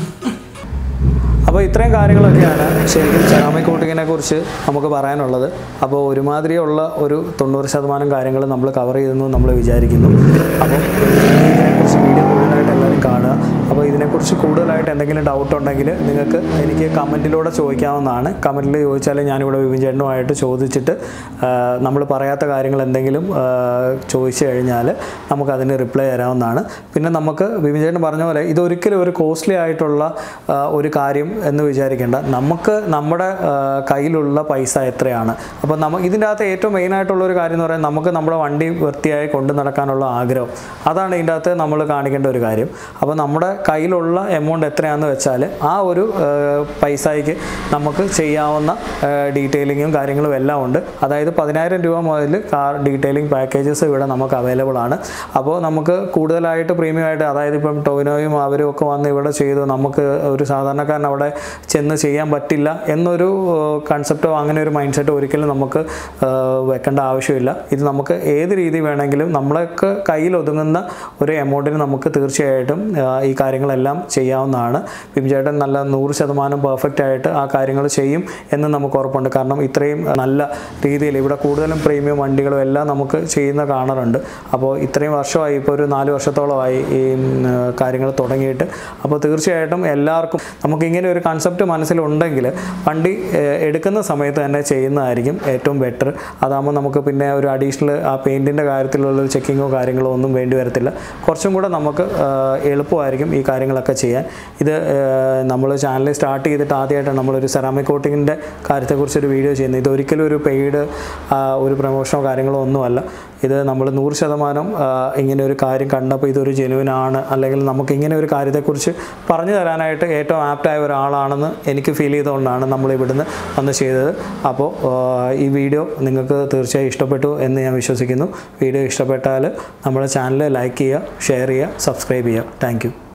അപ്പോൾ ഇത്രയും കാര്യങ്ങളൊക്കെയാണ് ശരിക്കും സെറാമിക് കോട്ടിങ്ങിനെ കുറിച്ച് നമുക്ക് പറയാനുള്ളത് അപ്പോൾ ഒരുമാതിരിയുള്ള ഒരു തൊണ്ണൂറ് ശതമാനം കാര്യങ്ങൾ നമ്മൾ കവർ ചെയ്തെന്ന് നമ്മൾ വിചാരിക്കുന്നു അപ്പോൾ ഇതിനെക്കുറിച്ച് വീഡിയോ കൂടുതലായിട്ട് എല്ലാവരും കാണുക അപ്പോൾ ഇതിനെക്കുറിച്ച് കൂടുതലായിട്ട് എന്തെങ്കിലും ഡൗട്ട് ഉണ്ടെങ്കിൽ നിങ്ങൾക്ക് എനിക്ക് കമൻറ്റിലൂടെ ചോദിക്കാവുന്നതാണ് കമൻറ്റിൽ ചോദിച്ചാൽ ഞാനിവിടെ വിപിൻ ചേട്ടനുമായിട്ട് ചോദിച്ചിട്ട് നമ്മൾ പറയാത്ത കാര്യങ്ങൾ എന്തെങ്കിലും ആ, ചോദിച്ചു കഴിഞ്ഞാൽ നമുക്കതിന് റിപ്ലൈ തരാവുന്നതാണ് പിന്നെ നമുക്ക് വിപിൻ ചേട്ടൻ പറഞ്ഞ പോലെ ഇതൊരിക്കലും ഒരു കോസ്റ്റ്ലി ആയിട്ടുള്ള ആ, ഒരു കാര്യം എന്ന് വിചാരിക്കേണ്ട നമുക്ക് നമ്മുടെ ആ, കയ്യിലുള്ള പൈസ എത്രയാണ് അപ്പോൾ നമുക്ക് ഇതിൻ്റെ അകത്ത് ഏറ്റവും മെയിൻ ആയിട്ടുള്ള ഒരു കാര്യം എന്ന് പറയുന്നത് നമുക്ക് നമ്മുടെ വണ്ടി വൃത്തിയായി കൊണ്ടു നടക്കാനുള്ള ആഗ്രഹം അതാണ് ഇതിൻ്റെ അകത്ത് നമ്മൾ കാണിക്കേണ്ട ഒരു കാര്യം അപ്പോൾ നമ്മുടെ കയ്യിലുള്ള എമൗണ്ട് എത്രയാണെന്ന് വെച്ചാൽ ആ ഒരു ആ, പൈസയ്ക്ക് നമുക്ക് ചെയ്യാവുന്ന ഡീറ്റെയിലിങ്ങും കാര്യങ്ങളും എല്ലാം ഉണ്ട് അതായത് പതിനായിരം രൂപ മുതൽ കാർ ഡീറ്റെയിലിംഗ് പാക്കേജസ് ഇവിടെ നമുക്ക് അവൈലബിൾ ആണ് അപ്പോൾ നമുക്ക് കൂടുതലായിട്ട് പ്രീമിയം ആയിട്ട് അതായത് ഇപ്പം ടോവിനോയും അവരും ഒക്കെ വന്ന് ഇവിടെ ചെയ്തു നമുക്ക് ഒരു സാധാരണക്കാരൻ അവിടെ ചെന്ന് ചെയ്യാൻ പറ്റില്ല എന്നൊരു കൺസെപ്റ്റോ അങ്ങനെ ഒരു മൈൻഡ് സെറ്റോ ഒരിക്കലും നമുക്ക് ആ, വെക്കേണ്ട ആവശ്യമില്ല ഇത് നമുക്ക് ഏത് രീതി വേണമെങ്കിലും നമ്മളൊക്കെ കയ്യിൽ ഒതുങ്ങുന്ന ഒരു എമൗണ്ടിന് നമുക്ക് തീർച്ചയായിട്ടും ആ, ഈ കാര്യങ്ങളെല്ലാം ചെയ്യാവുന്നതാണ് പിംചേട്ടൻ നല്ല നൂറ് ശതമാനം പെർഫെക്റ്റ് ആയിട്ട് ആ കാര്യങ്ങൾ ചെയ്യും എന്ന് നമുക്ക് ഉറപ്പുണ്ട് കാരണം ഇത്രയും നല്ല രീതിയിൽ ഇവിടെ കൂടുതലും പ്രീമിയം വണ്ടികളും എല്ലാം നമുക്ക് ചെയ്യുന്ന കാണാറുണ്ട് അപ്പോൾ ഇത്രയും വർഷമായി ഇപ്പോൾ ഒരു നാല് വർഷത്തോളമായി ഈ കാര്യങ്ങൾ തുടങ്ങിയിട്ട് അപ്പോൾ തീർച്ചയായിട്ടും എല്ലാവർക്കും നമുക്ക് ഇങ്ങനെ ഒരു കൺസെപ്റ്റ് മനസ്സിലുണ്ടെങ്കിൽ വണ്ടി ഏഹ്, എടുക്കുന്ന സമയത്ത് തന്നെ ചെയ്യുന്നതായിരിക്കും ഏറ്റവും ബെറ്റർ അതാകുമ്പോൾ നമുക്ക് പിന്നെ ഒരു അഡീഷണൽ ആ പെയിൻറ്റിൻ്റെ കാര്യത്തിലുള്ള ചെക്കിങ്ങോ കാര്യങ്ങളോ ഒന്നും വേണ്ടി വരത്തില്ല കുറച്ചും കൂടെ നമുക്ക് ആഹ്, എളുപ്പമായിരിക്കും ഈ കാര്യങ്ങളൊക്കെ ചെയ്യാൻ ഇത് നമ്മൾ ചാനൽ സ്റ്റാർട്ട് ചെയ്തിട്ട് ആദ്യമായിട്ടാണ് നമ്മളൊരു സെറാമിക് കോട്ടിങ്ങിൻ്റെ കാര്യത്തെക്കുറിച്ചൊരു വീഡിയോ ചെയ്യുന്നത് ഇത് ഒരിക്കലും ഒരു പെയ്ഡ് ഒരു പ്രൊമോഷനോ കാര്യങ്ങളോ ഒന്നുമല്ല ഇത് നമ്മൾ നൂറ് ശതമാനം ആ, ഇങ്ങനെ ഒരു കാര്യം കണ്ടപ്പോൾ ഇതൊരു ജെനുവിനാണ് അല്ലെങ്കിൽ നമുക്ക് ഇങ്ങനെ ഒരു കാര്യത്തെക്കുറിച്ച് പറഞ്ഞു തരാനായിട്ട് ഏറ്റവും ആപ്റ്റായ ഒരാളാണെന്ന് എനിക്ക് ഫീൽ ചെയ്തുകൊണ്ടാണ് നമ്മൾ ഇവിടുന്ന് വന്ന് ചെയ്തത് അപ്പോൾ ആ, ഈ വീഡിയോ നിങ്ങൾക്ക് തീർച്ചയായും ഇഷ്ടപ്പെട്ടു എന്ന് ഞാൻ വിശ്വസിക്കുന്നു വീഡിയോ ഇഷ്ടപ്പെട്ടാൽ നമ്മുടെ ചാനൽ ലൈക്ക് ചെയ്യുക ഷെയർ ചെയ്യുക സബ്സ്ക്രൈബ് ചെയ്യുക താങ്ക്